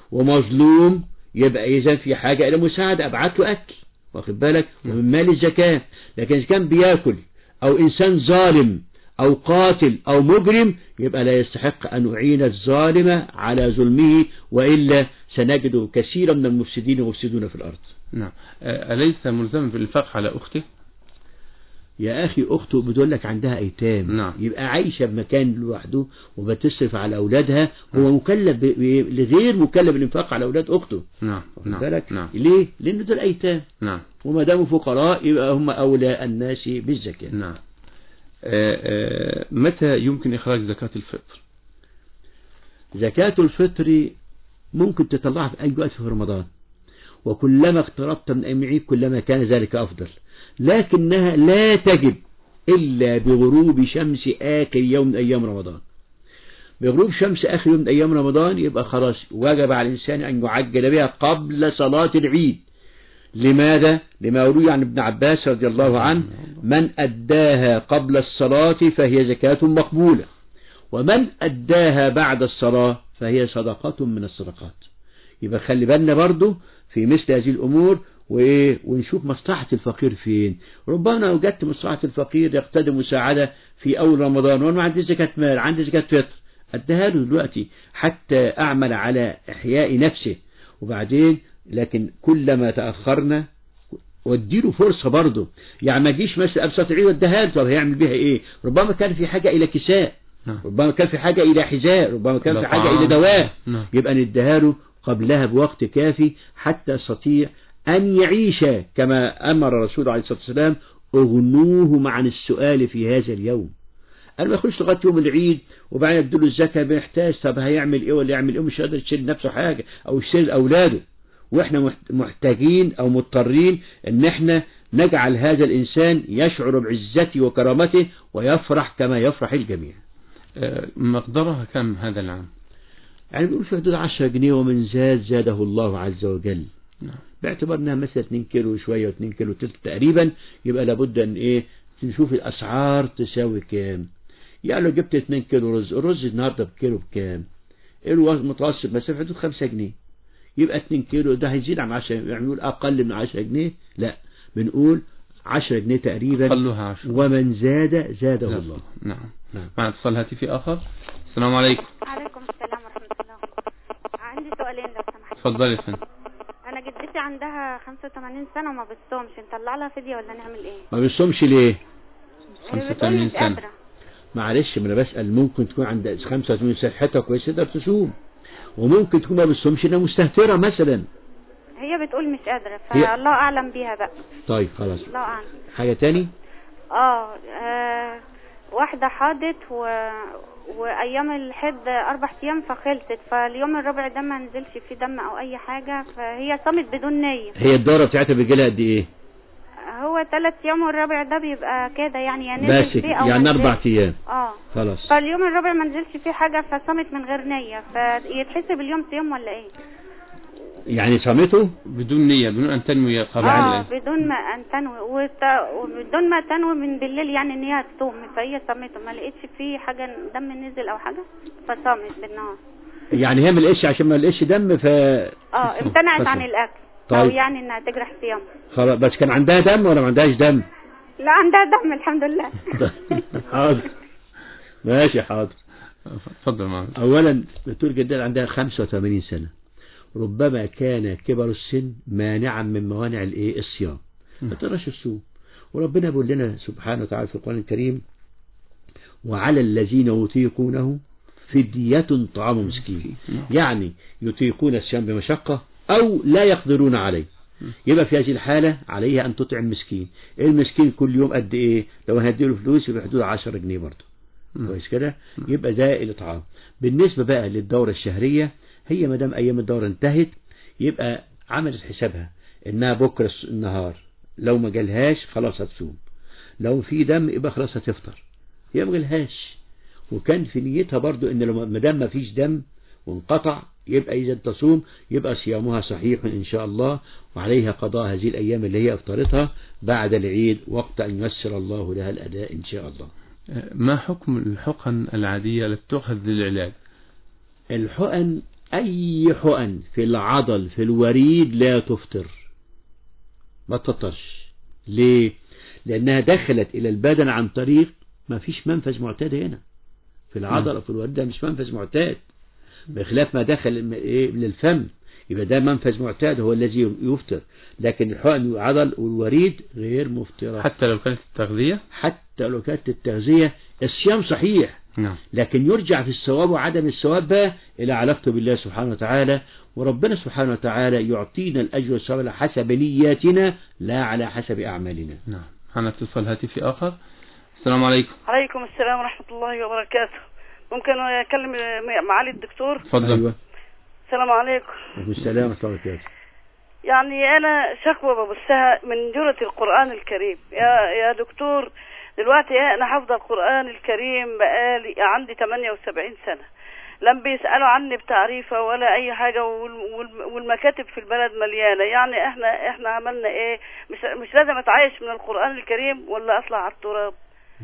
ومظلوم يبقى إذا في حاجة إلى مساعدة أبعت له أكل واخد بالك ومن مال الزكاة لكن إذا كان بياكل أو إنسان ظالم أو قاتل أو مجرم يبقى لا يستحق أن أعين الظالم على ظلمه وإلا سنجد كثيرا من المفسدين يفسدون في الأرض نعم آه، أليس ملزما بالإنفاق على أخته يا أخي أخته بتقول لك عندها أيتام نعم. يبقى عايشة بمكان لوحده وبتصرف على أولادها هو مكلف ب... ب... لغير مكلف بالإنفاق على أولاد أخته نعم واخد نعم بالك نعم ليه؟ لأن دول أيتام نعم وما داموا فقراء يبقى هم أولى الناس بالزكاة نعم آه، آه، متى يمكن إخراج زكاة الفطر زكاة الفطر ممكن تطلعها في أي وقت في رمضان وكلما اقتربت من أيام العيد كلما كان ذلك أفضل لكنها لا تجب إلا بغروب شمس آخر يوم من أيام رمضان بغروب شمس آخر يوم من أيام رمضان يبقى خلاص وجب على الإنسان أن يعجل بها قبل صلاة العيد لماذا؟ لما روي عن ابن عباس رضي الله عنه من أداها قبل الصلاة فهي زكاة مقبولة ومن أداها بعد الصلاة فهي صدقة من الصدقات يبقى خلي بالنا برضو في مثل هذه الأمور وإيه ونشوف مصلحة الفقير فين ربما وجدت مصلحة الفقير يقتدي مساعدة في أول رمضان وأنا ما عندي زكاة مال عندي زكاة فطر أديها له دلوقتي حتى أعمل على إحياء نفسه وبعدين لكن كلما تأخرنا واديله فرصة برضه يعني ما جيش مثلا أبسط العيد واديها له طب هيعمل بيها إيه ربما كان في حاجة إلى كساء نعم. ربما كان في حاجة إلى حذاء ربما كان لا في حاجة طعام. إلى دواء نعم. يبقى نديها له قبلها بوقت كافي حتى يستطيع أن يعيش كما أمر الرسول عليه الصلاة والسلام اغنوهم عن السؤال في هذا اليوم قال ما يخش لغايه يوم العيد وبعدين يديله الزكاه بيحتاج طب هيعمل ايه ولا يعمل ايه مش قادر يشيل نفسه حاجه او يشيل اولاده واحنا محت- محتاجين او مضطرين ان احنا نجعل هذا الإنسان يشعر بعزته وكرامته ويفرح كما يفرح الجميع آه، مقدارها كم هذا العام يعني بيقول في حدود 10 جنيه ومن زاد زاده الله عز وجل نعم. باعتبار انها مثلا 2 كيلو وشويه و2 كيلو تلت تقريبا يبقى لابد ان ايه نشوف الاسعار تساوي كام يعني لو جبت 2 كيلو رز الرز النهارده بكيلو بكام المتوسط مثلا في حدود 5 جنيه يبقى 2 كيلو ده هيزيد عن 10 يعني نقول اقل من 10 جنيه لا بنقول 10 جنيه تقريبا أقلها عشرة ومن زاد زاده الله نعم نعم. مع اتصال هاتفي آخر السلام عليكم عليكم السلام ورحمة الله عندي سؤالين لو سمحت اتفضلي يا فندم أنا جدتي عندها 85 سنة وما بتصومش نطلع لها فدية ولا نعمل إيه؟ ما بيصومش ليه هي بتقول 85 مش سنة قادرة معلش ما انا بسأل ممكن تكون عند 85 صحتها كويسة تقدر تصوم وممكن تكون ما بتصومش انها مستهترة مثلا هي بتقول مش قادرة هي- فالله أعلم بيها بقى طيب خلاص الله أعلم حاجة تاني آه, آه واحدة حاضت و... وأيام الحد أربع أيام فخلصت فاليوم الرابع ده ما نزلش فيه دم أو أي حاجة فهي صامت بدون نية هي الدورة بتاعتها بيجيلها قد ايه هو ثلاث أيام والرابع ده بيبقى كده يعني يا نزل بس فيه أو يعني ما اربع نزلش. ايام اه خلاص فاليوم الرابع ما نزلش فيه حاجة فصامت من غير نية فيتحسب اليوم صيام ولا ايه؟ يعني صامته بدون نية بدون أن تنوي قبل اه الليل. بدون ما ان تنوي وت... وبدون ما تنوي من بالليل يعني ان هي تصوم فهي صامته ما لقيتش فيه حاجة دم نزل او حاجة فصامت بالنهار يعني هي ما لقيتش عشان ما لقيتش دم ف اه امتنعت عن فصل. الاكل طيب. او يعني انها تجرح صيامها خلاص بس كان عندها دم ولا ما عندهاش دم لا عندها دم الحمد لله حاضر ماشي حاضر اتفضل معاذ اولا بتقول جدال عندها 85 سنة ربما كان كبر السن مانعا من موانع الايه الصيام ما تقدرش تصوم وربنا بيقول لنا سبحانه وتعالى في القرآن الكريم وعلى الذين يطيقونه فدية طعام مسكين يعني يطيقون الصيام بمشقة أو لا يقدرون عليه يبقى في هذه الحالة عليها أن تطعم مسكين المسكين كل يوم قد إيه لو هديله فلوس يبقى حدود 10 جنيه برضه كويس كده يبقى ده الإطعام بالنسبة بقى للدورة الشهرية هي ما دام أيام الدورة انتهت يبقى عملت حسابها إنها بكرة الس- النهار لو ما جالهاش خلاص هتصوم لو في دم يبقى خلاص هتفطر هي ما جالهاش وكان في نيتها برضو ان لو ما دام ما فيش دم وانقطع يبقى اذا تصوم يبقى صيامها صحيح ان شاء الله وعليها قضاء هذه الايام اللي هي افطرتها بعد العيد وقت ان يسر الله لها الاداء ان شاء الله آه، ما حكم الحقن العادية التي تؤخذ للعلاج الحقن اي حقن في العضل في الوريد لا تفطر ما تفطرش ليه لانها دخلت الى البدن عن طريق ما فيش منفذ معتاد هنا في العضلة في الوريد ده مش منفذ معتاد بخلاف ما دخل م- إيه للفم يبقى ده منفذ معتاد هو الذي يفطر لكن الحقن العضل والوريد غير مفطرة حتى لو كانت التغذية حتى لو كانت التغذية الصيام صحيح نعم لكن يرجع في الثواب وعدم الثواب بقى إلى علاقته بالله سبحانه وتعالى وربنا سبحانه وتعالى يعطينا الأجر والثواب على حسب نياتنا لا على حسب أعمالنا نعم معنا اتصال هاتفي آخر السلام عليكم عليكم السلام ورحمة الله وبركاته ممكن أكلم معالي الدكتور اتفضل أيوة السلام عليكم وعليكم السلام ورحمة الله وبركاته يعني أنا شكوى ببثها من جرة القرآن الكريم يا يا دكتور دلوقتي أنا حافظة القرآن الكريم بقالي عندي 78 سنة لم بيسألوا عني بتعريفة ولا أي حاجة وال- وال- والمكاتب في البلد مليانة يعني إحنا إحنا عملنا إيه مش مش لازم أتعايش من القرآن الكريم ولا أطلع على التراب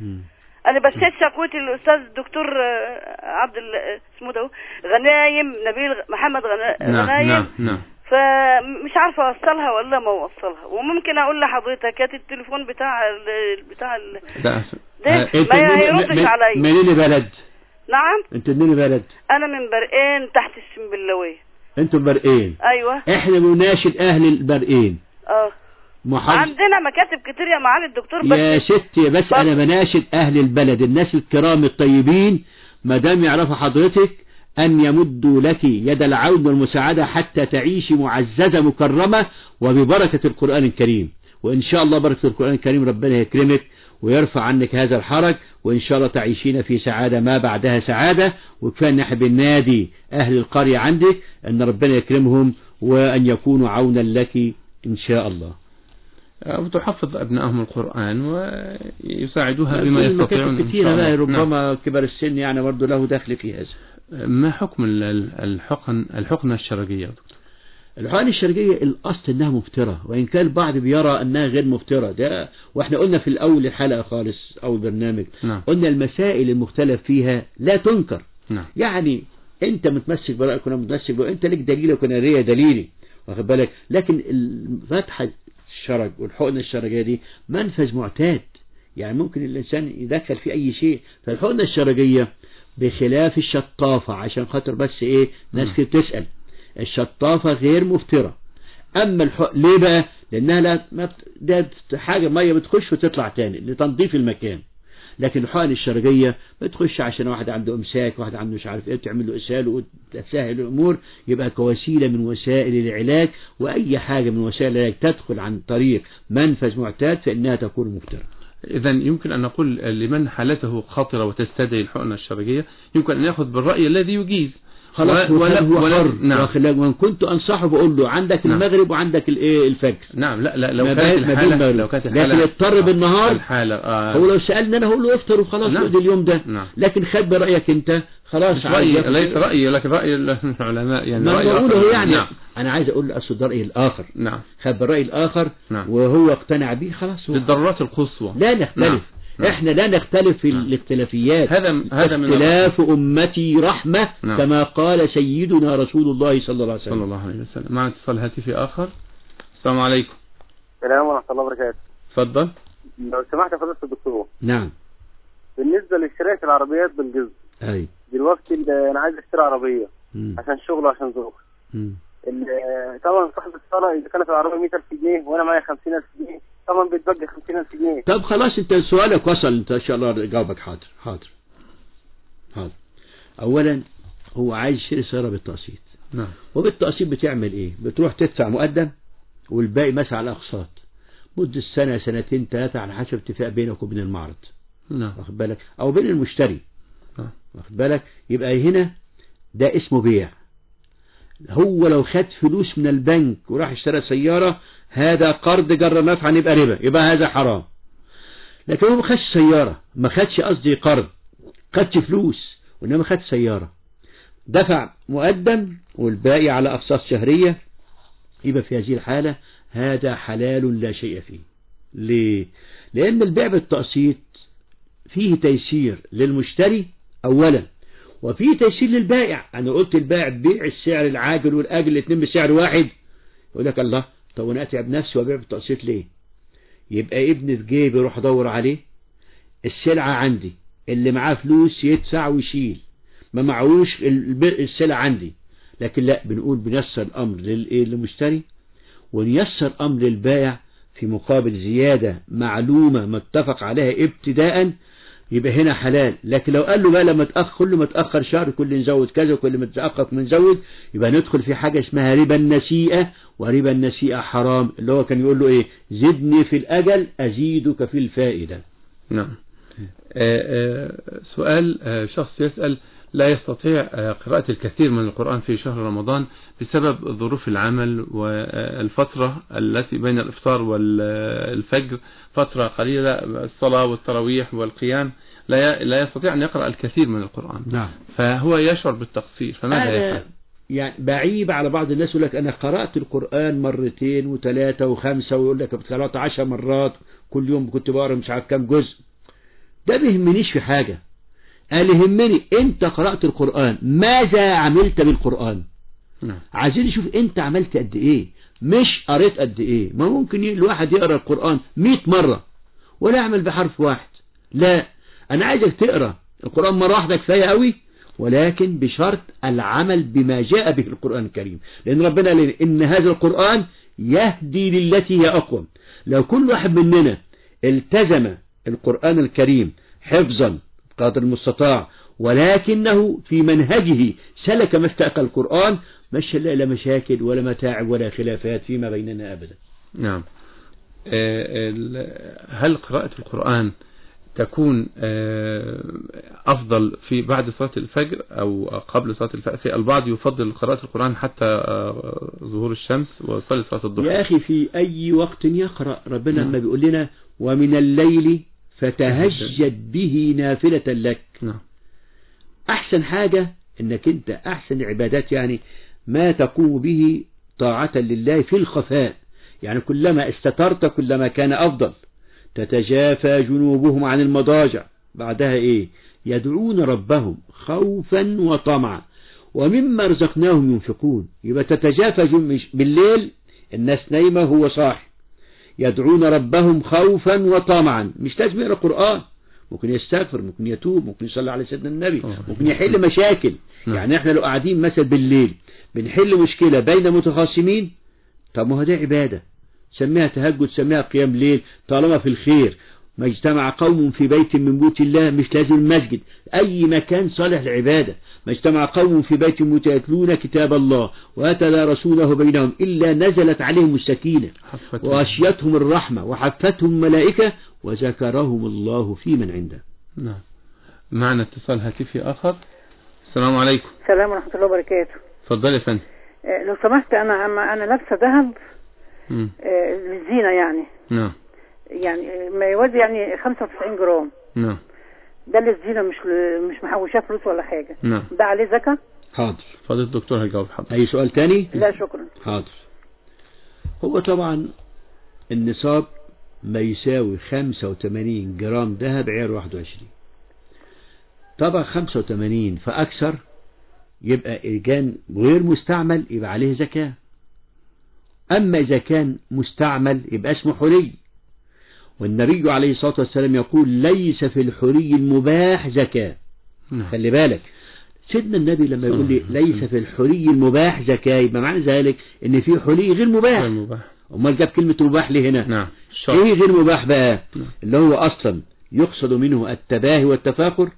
انا بشيت شكوتي للاستاذ الدكتور آه، عبد ال- اسمه ده غنايم نبيل غ- محمد غنا- نعم غنايم نعم نعم فمش عارفه اوصلها ولا ما اوصلها وممكن اقول لحضرتك هات التليفون بتاع ال بتاع ال ده ده أنت ما منين- هيردش من- عليا منين بلد نعم انت منين بلد انا من برقين تحت السنبلاويه انتوا برقين ايوه احنا بنناشد اهل البرقين اه محافظ عندنا مكاتب كتير يا معالي الدكتور يا بس ستي بس انا بناشد اهل البلد الناس الكرام الطيبين ما دام يعرفوا حضرتك ان يمدوا لك يد العون والمساعدة حتى تعيشي معززة مكرمة وببركة القرآن الكريم وان شاء الله بركة القرآن الكريم ربنا يكرمك ويرفع عنك هذا الحرج وإن شاء الله تعيشين في سعادة ما بعدها سعادة وكفاية نحن بالنادي أهل القرية عندك أن ربنا يكرمهم وأن يكونوا عونا لك إن شاء الله وتحفظ أبنائهم القرآن ويساعدوها بما المكاتب يستطيعون إن كثيرة شاء بقى الله. نعم. ربما كبار السن يعني برضه له دخل في هذا ما حكم ال- ال- الحقن الحقنة الشرجية يا دكتور؟ الحقن الشرجية الأصل إنها مفترة وإن كان البعض بيرى أنها غير مفترة ده وإحنا قلنا في الأول الحلقة خالص أو البرنامج نعم قلنا المسائل المختلف فيها لا تنكر نعم يعني أنت متمسك برأيك وأنا متمسك برأيك أنت لك دليلك وأنا ليا دليلي واخد بالك لكن فتحة الشرج والحقنة الشرجية دي منفذ معتاد يعني ممكن الإنسان يدخل في أي شيء فالحقنة الشرجية بخلاف الشطافة عشان خاطر بس إيه ناس كتير تسأل الشطافة غير مفترة أما الحق ليه بقى لأنها لا ما بت- ده حاجة مية بتخش وتطلع تاني لتنظيف المكان لكن الحقن الشرجية بتخش عشان واحد عنده امساك واحد عنده مش عارف ايه تعمل له اسهال وتسهل الامور يبقى كوسيلة من وسائل العلاج واي حاجة من وسائل العلاج تدخل عن طريق منفذ معتاد فانها تكون مفترة إذا يمكن أن نقول لمن حالته خطرة وتستدعي الحقنة الشرجية يمكن أن يأخذ بالرأي الذي يجيز خلاص و- هو ولا- هو ولا- حر نعم. واخد بالك؟ وان كنت انصحه بقول له عندك نعم. المغرب وعندك الايه الفجر نعم لا لا لو ما كانت بين- ما بين الحالة المغرب. لو كانت لكن الحالة يضطر بالنهار الحالة آه هو لو سألني انا هقول له افطر وخلاص نعم. اقضي اليوم ده نعم لكن خد برأيك انت خلاص مش عايز رأيي ياخد- ليس رأيي لكن رأي العلماء يعني ما رأي بقوله آخر. يعني نعم انا عايز اقول اصل ده رأي الاخر نعم خد بالرأي الاخر نعم. وهو اقتنع بيه خلاص هو للضرورات القصوى لا نختلف نعم. نعم. احنا لا نختلف في الاختلافيات هذا هذا من اختلاف امتي رحمة نعم. كما قال سيدنا رسول الله صلى الله عليه صلى وسلم الله عليه وسلم مع اتصال هاتفي آخر السلام عليكم السلام ورحمة الله وبركاته تفضل لو سمحت يا فضيلة الدكتور نعم بالنسبة لشراء العربيات بالقسط اي دلوقتي ال- أنا عايز أشتري عربية مم. عشان شغل وعشان ظروف مم. ال- طبعا صاحب الصلاة إذا كانت العربية 100000 جنيه وأنا معايا 50000 جنيه طبعا بيتبقى 50000 جنيه طب خلاص انت سؤالك وصل انت ان شاء الله جاوبك حاضر حاضر حاضر اولا هو عايز يشتري سيارة بالتقسيط نعم وبالتقسيط بتعمل ايه بتروح تدفع مقدم والباقي ماشي على اقساط مدة سنة سنتين ثلاثة على حسب اتفاق بينك وبين المعرض نعم واخد بالك او بين المشتري نعم. واخد بالك يبقى هنا ده اسمه بيع هو لو خد فلوس من البنك وراح اشترى سيارة هذا قرض جر نفعا يبقى ربا يبقى هذا حرام لكن هو ما خدش سيارة ما خدش قصدي قرض خدش فلوس وانما خد سيارة دفع مقدم والباقي على أقساط شهرية يبقى في هذه الحالة هذا حلال لا شيء فيه ليه؟ لأن البيع بالتقسيط فيه تيسير للمشتري أولا وفيه تيسير للبائع أنا قلت البائع بيع السعر العاجل والآجل الاثنين بسعر واحد يقول لك الله طب أنا أتعب نفسي وأبيع بالتقسيط ليه يبقى ابني في جيبي يروح أدور عليه السلعة عندي اللي معاه فلوس يدفع ويشيل ما معهوش الب- السلعة عندي لكن لا بنقول بنيسر الأمر للإيه؟ للمشتري ونيسر أمر البائع في مقابل زيادة معلومة متفق عليها ابتداء يبقى هنا حلال لكن لو قال له بقى لما تأخر كل ما تأخر شهر كل نزود كذا وكل ما تأخر كل نزود يبقى ندخل في حاجة اسمها ربا النسيئة وربا النسيئة حرام اللي هو كان يقول له ايه زدني في الأجل أزيدك في الفائدة نعم آه، آه، سؤال آه، شخص يسأل لا يستطيع آه، قراءة الكثير من القرآن في شهر رمضان بسبب ظروف العمل والفترة التي بين الإفطار والفجر فترة قليلة الصلاة والتراويح والقيام لا ي- لا يستطيع أن يقرأ الكثير من القرآن نعم فهو يشعر بالتقصير فماذا هذا يفعل؟ يعني بعيب على بعض الناس يقول لك أنا قرأت القرآن مرتين وثلاثة وخمسة ويقول لك قرأت عشر مرات كل يوم كنت بقرأ مش عارف كام جزء ده بيهمنيش في حاجة قال يهمني انت قرأت القرآن ماذا عملت بالقرآن نعم. عايزين نشوف انت عملت قد ايه مش قريت قد ايه ما ممكن ي- الواحد يقرأ القرآن 100 مرة ولا يعمل بحرف واحد لا انا عايزك تقرأ القرآن مرة واحدة كفاية قوي ولكن بشرط العمل بما جاء به القرآن الكريم لأن ربنا قال إن هذا القرآن يهدي للتي هي أقوم لو كل واحد مننا التزم القرآن الكريم حفظا قدر المستطاع ولكنه في منهجه سلك ما استأقى القرآن مش هنلاقي لا مشاكل ولا متاعب ولا خلافات فيما بيننا أبدا نعم آه، ال- هل قراءة القرآن تكون آه، أفضل في بعد صلاة الفجر أو قبل صلاة الفجر في البعض يفضل قراءة القرآن حتى آه، ظهور الشمس وصلاة صلاة الضحى يا أخي في أي وقت يقرأ ربنا لما بيقول لنا ومن الليل فتهجد به نافلة لك نعم أحسن حاجة أنك أنت أحسن عبادات يعني ما تقوم به طاعة لله في الخفاء يعني كلما استترت كلما كان أفضل تتجافى جنوبهم عن المضاجع بعدها إيه يدعون ربهم خوفا وطمعا ومما رزقناهم ينفقون يبقى تتجافى جن- بالليل الناس نايمة هو صاحي يدعون ربهم خوفا وطمعا مش لازم يقرأ قرآن ممكن يستغفر ممكن يتوب ممكن يصلي على سيدنا النبي ممكن يحل مشاكل يعني احنا لو قاعدين مثلا بالليل بنحل مشكلة بين متخاصمين طب ما هو ده عبادة سميها تهجد سميها قيام ليل طالما في الخير ما اجتمع قوم في بيت من بيوت الله مش لازم المسجد أي مكان صالح للعبادة ما اجتمع قوم في بيت من بيوت يتلون كتاب الله وأتلا رسوله بينهم إلا نزلت عليهم السكينة وغشيتهم الرحمة وحفتهم الملائكة وذكرهم الله في من عنده نعم معنا اتصال هاتفي آخر السلام عليكم السلام ورحمة الله وبركاته اتفضل يا فندم آه، لو سمحت أنا أما أنا لابسة ذهب مم. آه، للزينة يعني نعم يعني آه، ما يوازي يعني 95 جرام نعم ده للزينة مش ل- مش محوشاه فلوس ولا حاجة نعم ده عليه زكاة؟ حاضر فضل الدكتور هيجاوب حضرتك أي سؤال تاني لا شكرا حاضر هو طبعا النصاب ما يساوي 85 جرام ذهب عيار 21 طبعا 85 فأكثر يبقى إذا كان غير مستعمل يبقى عليه زكاة أما إذا كان مستعمل يبقى اسمه حري والنبي عليه الصلاة والسلام يقول ليس في الحري المباح زكاة خلي بالك سيدنا النبي لما يقول لي ليس في الحري المباح زكاة يبقى معنى ذلك ان في حري غير مباح غير مباح امال جاب كلمة مباح ليه هنا نعم ايه غير مباح بقى اللي هو اصلا يقصد منه التباهي والتفاخر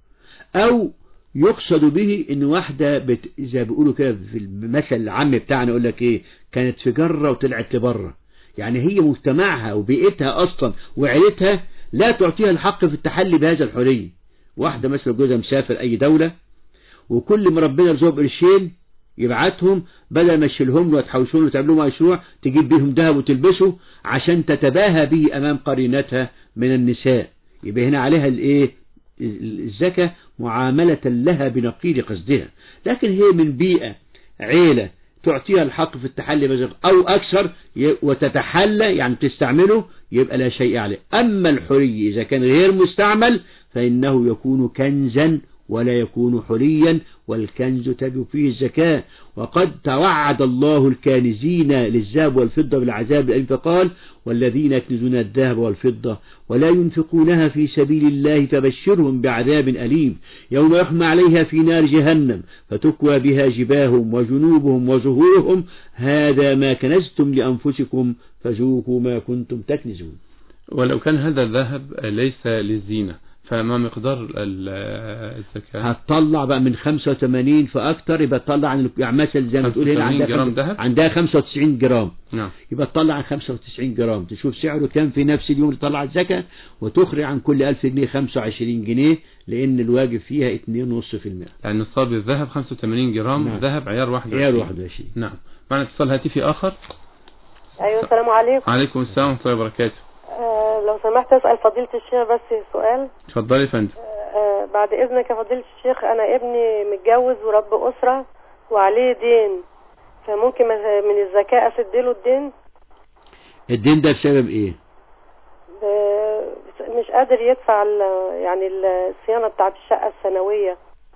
او يقصد به ان واحدة بت... زي ما بيقولوا كده في المثل العام بتاعنا يقول لك ايه كانت في جرة وطلعت لبره يعني هي مجتمعها وبيئتها اصلا وعيلتها لا تعطيها الحق في التحلي بهذا الحرية واحدة مثلا جوزها مسافر اي دولة وكل ما ربنا يرزقه بقرشين يبعتهم بدل ما تشيلهم له وتحوشهم له وتعمل لهم مشروع تجيب بيهم ذهب وتلبسه عشان تتباهى به امام قرينتها من النساء يبقى هنا عليها الايه الزكاة معاملة لها بنقيض قصدها لكن هي من بيئة عيلة تعطيها الحق في التحلي بزغ أو أكثر ي- وتتحلى يعني تستعمله يبقى لا شيء عليه أما الحري إذا كان غير مستعمل فإنه يكون كنزا ولا يكون حريا والكنز تجب فيه الزكاة وقد توعد الله الكانزين للذهب والفضة بالعذاب الأليم فقال والذين يكنزون الذهب والفضة ولا ينفقونها في سبيل الله فبشرهم بعذاب أليم يوم يحمى عليها في نار جهنم فتكوى بها جباههم وجنوبهم وظهورهم هذا ما كنزتم لأنفسكم فذوقوا ما كنتم تكنزون ولو كان هذا الذهب ليس للزينة فما مقدار ال- الزكاة هتطلع بقى من 85 فأكتر يبقى تطلع عن يعني مثلا زي ما تقول هنا 85 عندها جرام خمسة- دهب؟ عندها 95 جرام نعم يبقى تطلع عن 95 جرام تشوف سعره كام في نفس اليوم اللي تطلع الزكاة وتخرج عن كل 1000 جنيه 25 جنيه لأن الواجب فيها 2.5% يعني نصاب الذهب 85 جرام نعم. ذهب عيار 21 عيار 21 نعم معنا اتصال هاتفي آخر ايوه السلام عليكم عليكم السلام ورحمة الله وبركاته آه لو سمحت اسال فضيله الشيخ بس سؤال اتفضلي يا فندم آه بعد اذنك يا فضيله الشيخ انا ابني متجوز ورب اسره وعليه دين فممكن مثلا من الزكاه اسدله الدين الدين ده بسبب ايه ب- مش قادر يدفع ال- يعني الصيانه بتاعت الشقه السنويه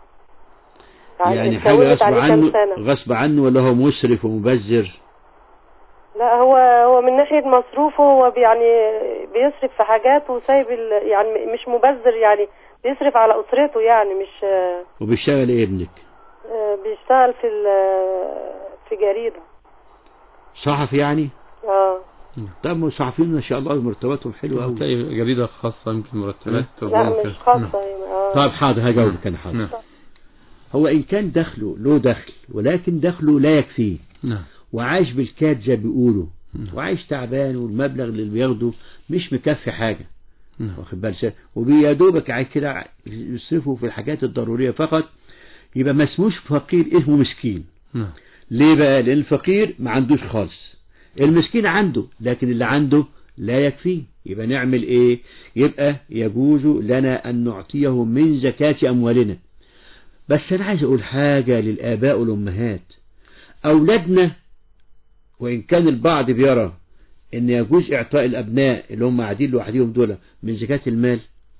يعني حاجة اتكونت غصب عليه كام عنه سنه غصب عنه ولا هو مسرف ومبذر لا هو هو من ناحية مصروفه هو بي- يعني بيصرف في حاجات وسايب ال- يعني م- مش مبذر يعني بيصرف على أسرته يعني مش آه، وبيشتغل ايه ابنك آه، بيشتغل في ال- في جريدة صحفي يعني اه طب ما الصحفيين ما شاء الله مرتباتهم حلوة قوي تلاقي جريدة خاصة يمكن مرتبات لا مش خاصة اه طيب حاضر هجاوبك انا حاضر نعم هو ان كان دخله له دخل ولكن دخله لا يكفيه نعم وعايش بالكاد زي ما بيقولوا وعايش تعبان والمبلغ اللي بياخده مش مكفي حاجة واخد بالك وبيا دوبك عايز كده يصرفوا في الحاجات الضرورية فقط يبقى ما اسموش فقير اسمه مسكين نعم ليه بقى لان الفقير ما عندوش خالص المسكين عنده لكن اللي عنده لا يكفيه يبقى نعمل ايه يبقى يجوز لنا ان نعطيه من زكاة اموالنا بس انا عايز اقول حاجة للاباء والامهات اولادنا وان كان البعض بيرى ان يجوز اعطاء الابناء اللي هم قاعدين لوحدهم دول من زكاة المال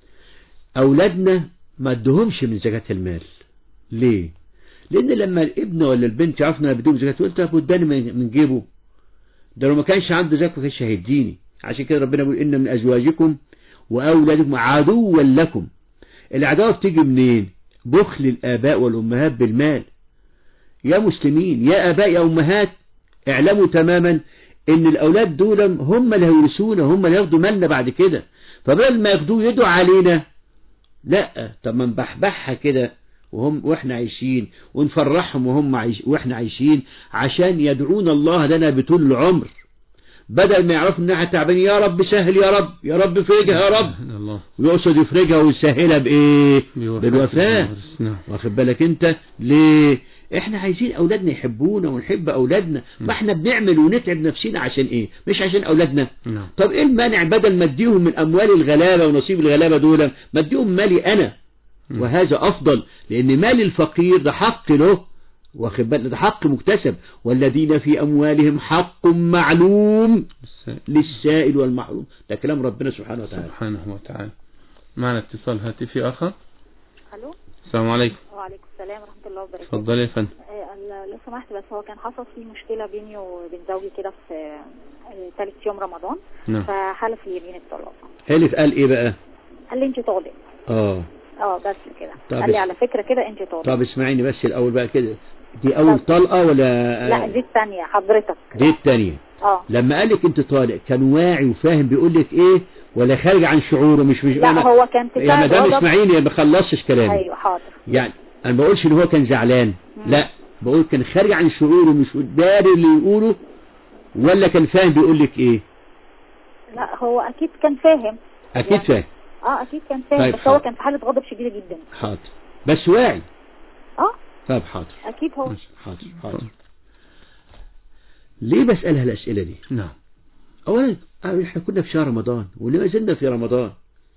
اولادنا ما ادهمش من زكاة المال ليه لان لما الابن ولا البنت يعرفنا بدون زكاة قلت طب اداني من من جيبه ده لو ما كانش عنده زكاة ما كانش هيديني عشان كده ربنا بيقول ان من ازواجكم واولادكم عدوا لكم العداوة بتيجي منين بخل الاباء والامهات بالمال يا مسلمين يا اباء يا امهات اعلموا تماما ان الاولاد دول هم اللي هيورثونا هم اللي ياخدوا مالنا بعد كده فبدل ما ياخدوه يدعوا علينا لا طب ما نبحبحها كده وهم واحنا عايشين ونفرحهم وهم عايش واحنا عايشين عشان يدعون الله لنا بطول العمر بدل ما يعرفوا ان احنا تعبانين يا رب سهل يا رب يا رب فرجها يا رب الله ويقصد يفرجها ويسهلها بايه بوفاة بالوفاة الوارث. نعم واخد بالك انت ليه احنا عايزين اولادنا يحبونا ونحب اولادنا ما احنا بنعمل ونتعب نفسنا عشان ايه مش عشان اولادنا نعم طب ايه المانع بدل ما اديهم من اموال الغلابة ونصيب الغلابة دول ما اديهم مالي انا وهذا افضل لان مال الفقير ده حق له واخد بالك ده حق مكتسب والذين في اموالهم حق معلوم للسائل والمحروم ده كلام ربنا سبحانه وتعالى سبحانه وتعالى معنا اتصال هاتفي آخر الو السلام عليكم وعليكم السلام ورحمه الله وبركاته اتفضلي يا فندم آه، لو سمحت بس هو كان حصل في مشكله بيني وبين زوجي كده في آه، ثالث يوم رمضان نعم. فحلف يمين الطلاق حلف قال ايه بقى قال لي انت طالق اه اه بس كده طب قال لي اس- على فكره كده انت طالق طب اسمعيني بس الاول بقى كده دي اول طلقة ولا لا دي الثانيه حضرتك دي الثانية اه لما قالك انت طالق كان واعي وفاهم بيقول لك ايه ولا خارج عن شعوره مش مش لا هو كان في يا ساعة مدام غضب. اسمعيني ما خلصتش كلامي ايوه حاضر يعني انا ما بقولش ان هو كان زعلان لا بقول كان خارج عن شعوره مش داري اللي يقوله ولا كان فاهم بيقول لك ايه لا هو اكيد كان فاهم اكيد فاهم اه اكيد كان فاهم طيب بس هو حاضر. كان في حاله غضب شديده جدا حاضر بس واعي اه طب حاضر اكيد هو حاضر حاضر ليه بسألها الأسئلة دي نعم أولا احنا كنا في شهر رمضان ولما زلنا في رمضان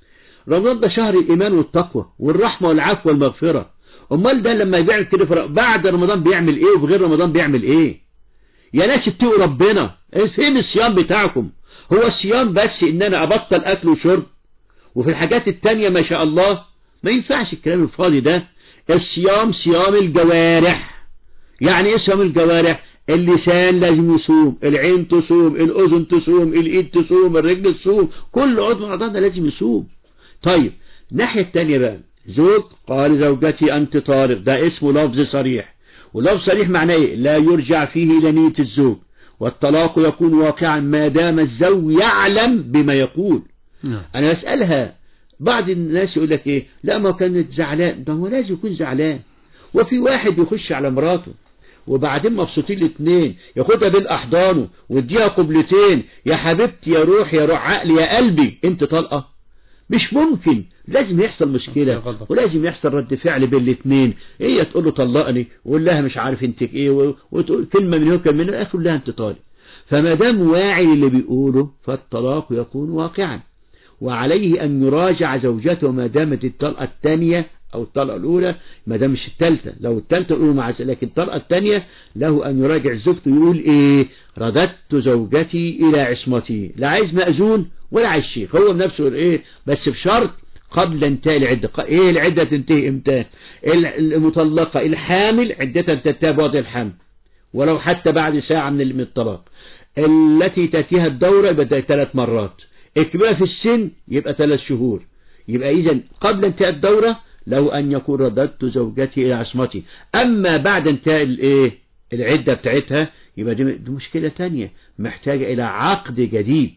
رمضان ده شهر الإيمان والتقوى والرحمة والعفو والمغفرة أمال ده لما بيعمل كده في ر- بعد رمضان بيعمل إيه وفي غير رمضان بيعمل إيه يا ناس اتقوا ربنا فين الصيام بتاعكم هو الصيام بس إن أنا أبطل أكل وشرب وفي الحاجات التانية ما شاء الله ما ينفعش الكلام الفاضي ده الصيام صيام الجوارح يعني ايه صيام الجوارح اللسان لازم يصوم العين تصوم الأذن تصوم الإيد تصوم الرجل تصوم كل عضو من أعضائنا لازم يصوم طيب الناحية التانية بقى زوج قال زوجتي أنت طارق ده اسمه لفظ صريح ولفظ صريح معناه إيه لا يرجع فيه إلى نية الزوج والطلاق يكون واقعا ما دام الزوج يعلم بما يقول نعم أنا بسألها بعض الناس يقول لك إيه لا ما كانت زعلان ده هو لازم يكون زعلان وفي واحد يخش على مراته وبعدين مبسوطين الاثنين ياخدها بين احضانه ويديها قبلتين يا حبيبتي يا روح يا روح عقلي يا قلبي انت طلقه مش ممكن لازم يحصل مشكلة ولازم يحصل رد فعل بين الاثنين هي تقول له طلقني ويقول لها مش عارف انت ايه و- وتقول كلمة من هنا وكلمة من هنا اخر لها انت طالق فما دام واعي اللي بيقوله فالطلاق يكون واقعا وعليه أن يراجع زوجته ما دامت الطلقة الثانية أو الطلقة الأولى ما دام مش الثالثة لو الثالثة يقول مع لكن الطلقة الثانية له أن يراجع زوجته يقول إيه رددت زوجتي إلى عصمتي لا عايز مأذون ولا عايز شيخ هو بنفسه يقول إيه بس بشرط قبل انتهاء العدة ق- إيه العدة تنتهي إمتى ال- المطلقة الحامل عدتها تنتهي بوضع الحمل ولو حتى بعد ساعة من من الطلاق التي تأتيها الدورة يبقى ده ثلاث مرات الكبيرة في السن يبقى ثلاث شهور يبقى إذا قبل انتهاء الدورة له أن يكون رددت زوجتي إلى عصمتي أما بعد انتهاء الإيه العدة بتاعتها يبقى دي دي مشكلة تانية محتاجة إلى عقد جديد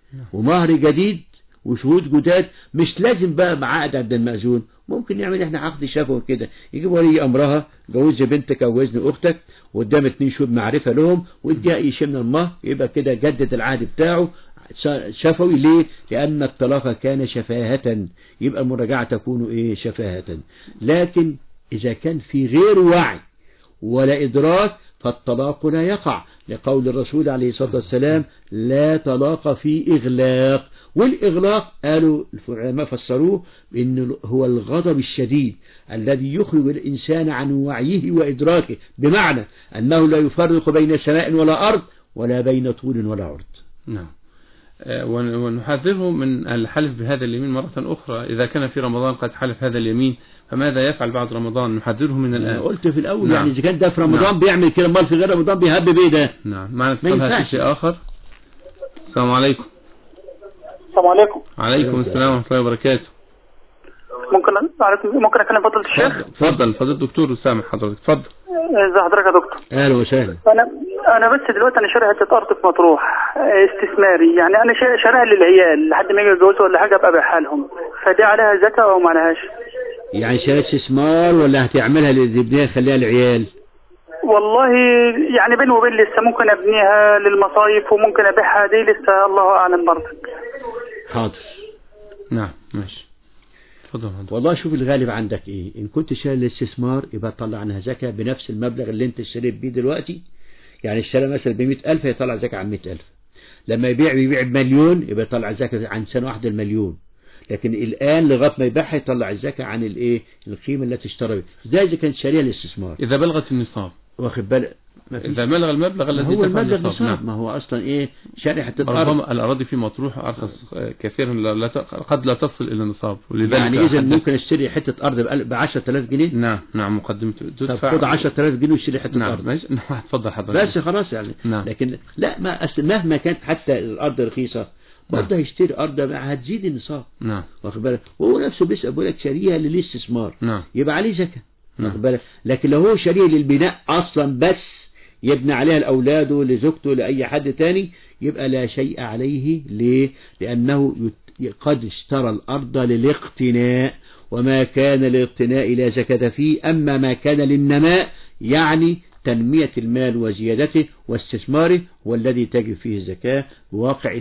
ومهر جديد وشهود جداد مش لازم بقى بعقد عند المأذون ممكن نعمل احنا عقد شفوي كده يجيب ولي امرها جوز بنتك او جوزني اختك وقدام اتنين شهود معرفة لهم واديها اي شيء من المهر يبقى كده جدد العهد بتاعه شفوي ليه لأن الطلاق كان شفاهة يبقى المراجعة تكون إيه شفاهة لكن إذا كان في غير وعي ولا إدراك فالطلاق لا يقع لقول الرسول عليه الصلاة والسلام لا طلاق في إغلاق والإغلاق قالوا العلماء فسروه بأنه هو الغضب الشديد الذي يخرج الإنسان عن وعيه وإدراكه بمعنى أنه لا يفرق بين سماء ولا أرض ولا بين طول ولا عرض نعم آه، ون- ونحذره من الحلف بهذا اليمين مرة أخرى إذا كان في رمضان قد حلف هذا اليمين فماذا يفعل بعد رمضان نحذره من الآن أنا قلت في الأول نعم. يعني إذا كان ده في رمضان نعم. بيعمل كده امال في غير رمضان بيهبب إيه ده نعم معنا ما اتصال ينفعش. هاتفي آخر السلام عليكم السلام عليكم عليكم السلام ورحمة الله وبركاته ممكن عليكم ممكن اكلم فضيله الشيخ تفضل فضل الدكتور أسامة حضرتك تفضل ازي حضرتك يا دكتور أهلا وسهلا انا انا بس دلوقتي انا شاري حته ارض في مطروح آه، استثماري يعني انا شا- شاريها للعيال لحد ما يجوا يتجوزوا ولا حاجه ابقى ابيعها لهم فدي عليها زكاه او ما عليهاش يعني شهادة استثمار ولا هتعملها للابنية خليها العيال والله يعني بيني وبين لسه ممكن ابنيها للمصايف وممكن ابيعها دي لسه الله اعلم برضك حاضر نعم ماشي تفضل حضرتك. والله شوف الغالب عندك ايه ان كنت شاري الاستثمار يبقى تطلع عنها زكاة بنفس المبلغ اللي انت اشتريت بيه دلوقتي يعني اشترى مثلا ب 100000 يطلع زكاة عن 100000 لما يبيع بيبيع بمليون يبقى يطلع زكاة عن سنة واحدة المليون لكن الآن لغاية ما يبيعها يطلع الزكاة عن الايه القيمة التي اشترى بها زي إذا كانت شارية الاستثمار إذا بلغت النصاب واخد بالك ما فيش إذا بلغ المبلغ ما الذي هو دفع المبلغ النصاب نصاب نعم ما هو أصلا ايه شاري حتى الأرض ربما الأراضي في مطروح أرخص آه، كثيرا لا لا ت- قد لا تصل إلى النصاب ولذلك يعني إذا حدث- ممكن اشتري حتة أرض ب 10000 جنيه نعم نعم مقدمة تدفع خد 10000 جنيه واشتري حتة نعم أرض ماشي نعم تفضل حضرتك بس خلاص يعني نعم. لكن لا ما أصل مهما كانت حتى الارض رخيصه برضه هيشتري ارض بقى هتزيد النصاب نعم واخد بالك وهو نفسه بيسال بيقول لك شاريها للاستثمار نعم يبقى عليه زكاه نعم. واخد بالك لكن لو هو شاريها للبناء اصلا بس يبني عليها لاولاده لزوجته لاي حد تاني يبقى لا شيء عليه ليه لانه يت- قد اشترى الارض للاقتناء وما كان للاقتناء لا زكاة فيه أما ما كان للنماء يعني تنمية المال وزيادته واستثماره هو الذي تجب فيه الزكاة بواقع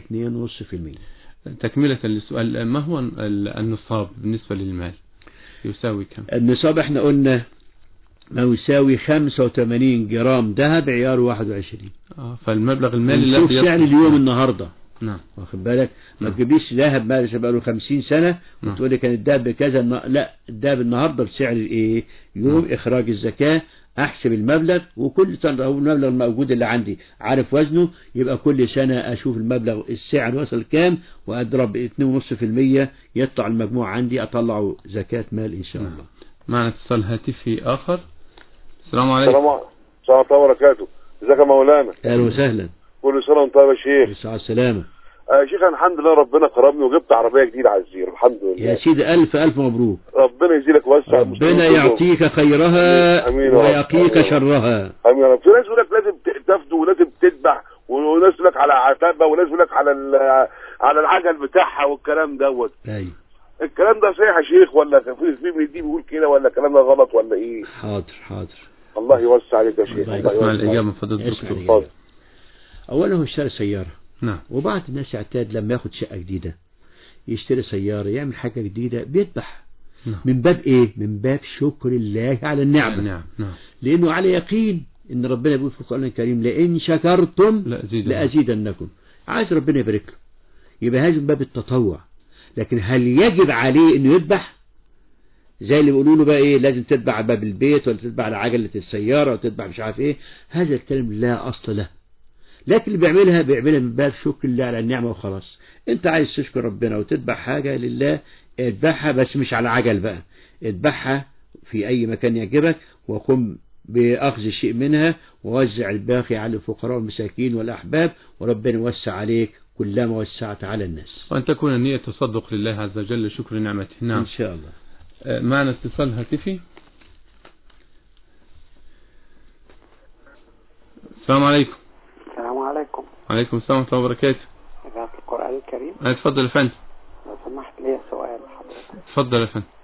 2.5% تكملة للسؤال ما هو ال- النصاب بالنسبة للمال يساوي كم النصاب احنا قلنا ما يساوي 85 جرام ذهب عيار 21 آه فالمبلغ المالي نشوف الذي سعر يصل- اليوم النهارده نعم واخد بالك ما نعم. تجيبليش ذهب ما بقى له 50 سنة نعم. وتقول لي كان الذهب بكذا النا- لا الذهب النهارده بسعر الايه يوم اخراج الزكاة احسب المبلغ وكل سنة هو المبلغ الموجود اللي عندي عارف وزنه يبقى كل سنة اشوف المبلغ السعر وصل كام واضرب 2.5% يطلع المجموع عندي اطلعه زكاة مال ان شاء الله معنا اتصال هاتفي آخر السلام عليكم السلام عليكم ورحمة الله وبركاته ازيك يا مولانا اهلا وسهلا كل سنة وانت طيب يا شيخ بالصحة والسلامة آه يا شيخ أنا الحمد لله ربنا كرمني وجبت عربية جديدة على الزيرو الحمد لله يا سيدي ألف ألف مبروك ربنا يزيدك وسع ربنا يعطيك خيرها آمين يا رب. ويقيك شرها امين يا رب في ناس يقول لك لازم ت- تفدو ولازم تذبح وناس يقول لك على عتبة وناس يقول لك على ال- على العجل بتاعها والكلام دوت أيوة الكلام ده صحيح يا شيخ ولا في في من دي بيقول كده ولا الكلام ده غلط ولا ايه حاضر حاضر الله يوسع عليك يا شيخ الله الله اسمع يوسع الإجابة من عليك. فضل اسمع الدكتور الإجابة. أولا هو اشترى سيارة نعم وبعض الناس يعتاد لما ياخد شقة جديدة يشتري سيارة يعمل حاجة جديدة بيذبح نعم. من باب ايه من باب شكر الله على النعمة نعم نعم لانه على يقين ان ربنا بيقول في القرآن الكريم لئن شكرتم لا أزيد لأزيدنكم عايز ربنا يبارك له يبقى هذا من باب التطوع لكن هل يجب عليه انه يذبح زي اللي بيقولوا له بقى ايه لازم تتبع على باب البيت ولا تتبع على عجلة السيارة ولا تتبع مش عارف ايه هذا الكلام لا اصل له لكن اللي بيعملها بيعملها من باب شكر الله على النعمة وخلاص انت عايز تشكر ربنا وتذبح حاجة لله اذبحها بس مش على عجل بقى اذبحها في اي مكان يعجبك وقم بأخذ شيء منها ووزع الباقي على الفقراء والمساكين والأحباب وربنا يوسع عليك كلما وسعت على الناس وأن تكون النية تصدق لله عز وجل شكر نعمته نعم إن شاء الله آه، معنا اتصال هاتفي السلام عليكم السلام عليكم وعليكم السلام ورحمة الله وبركاته إذاعة القرآن الكريم آه، اتفضل يا فندم لو سمحت لي سؤال حضرتك اتفضل يا فندم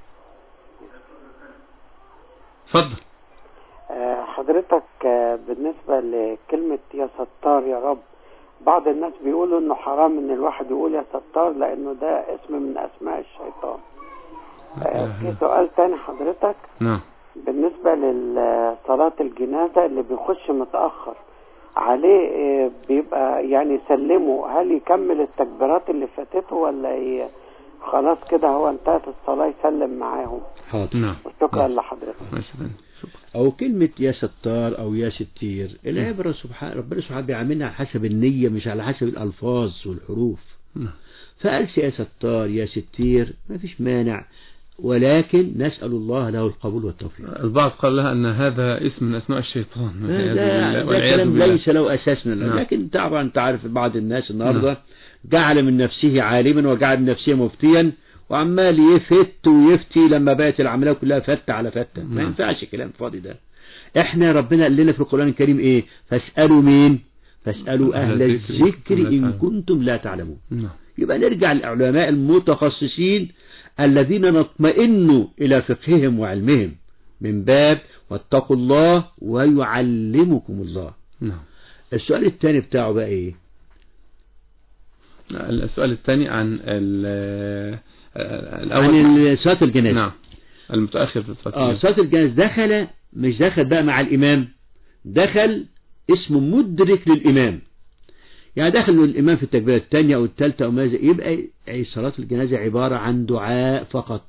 اتفضل آه، حضرتك آه، بالنسبة لكلمة يا ستار يا رب بعض الناس بيقولوا انه حرام ان الواحد يقول يا ستار لانه ده اسم من اسماء الشيطان آه، في سؤال تاني حضرتك نعم بالنسبة لصلاة الجنازة اللي بيخش متأخر عليه آه، بيبقى يعني يسلمه هل يكمل التكبيرات اللي فاتته ولا ي- خلاص كده هو انتهت الصلاة يسلم معاهم حاضر نعم شكرا لحضرتك ماشي أو كلمة يا ستار أو يا ستير العبرة سبحان ربنا سبحانه بيعاملنا على حسب النية مش على حسب الألفاظ والحروف نعم. فقالش يا ستار يا ستير ما فيش مانع ولكن نسأل الله له القبول والتوفيق البعض قال لها أن هذا اسم من أسماء الشيطان والعياذ ده, بالله- ده والعياذ كلام بالله. ليس له أساس من نعم. لكن طبعا أنت عارف بعض الناس النهاردة نعم. جعل من نفسه عالما وجعل من نفسه مفتيا وعمال يفت ويفتي لما بقت العملية كلها فتة على فتة ما نعم. ينفعش كلام فاضي ده احنا ربنا قال لنا في القرآن الكريم ايه فاسألوا مين فاسألوا أهل الذكر إن كنتم لا تعلمون نعم. يبقى نرجع للعلماء المتخصصين الذين نطمئن إلى فقههم وعلمهم من باب واتقوا الله ويعلمكم الله نعم السؤال الثاني بتاعه بقى ايه السؤال الثاني عن ال- الأول عن صلاة الجنازة نعم المتأخر في صلاة اه الجنازة. صلاة الجنازة دخل مش دخل بقى مع الإمام دخل اسمه مدرك للإمام يعني دخل الإمام في التكبيرة الثانية أو الثالثة أو ماذا يبقى أي صلاة الجنازة عبارة عن دعاء فقط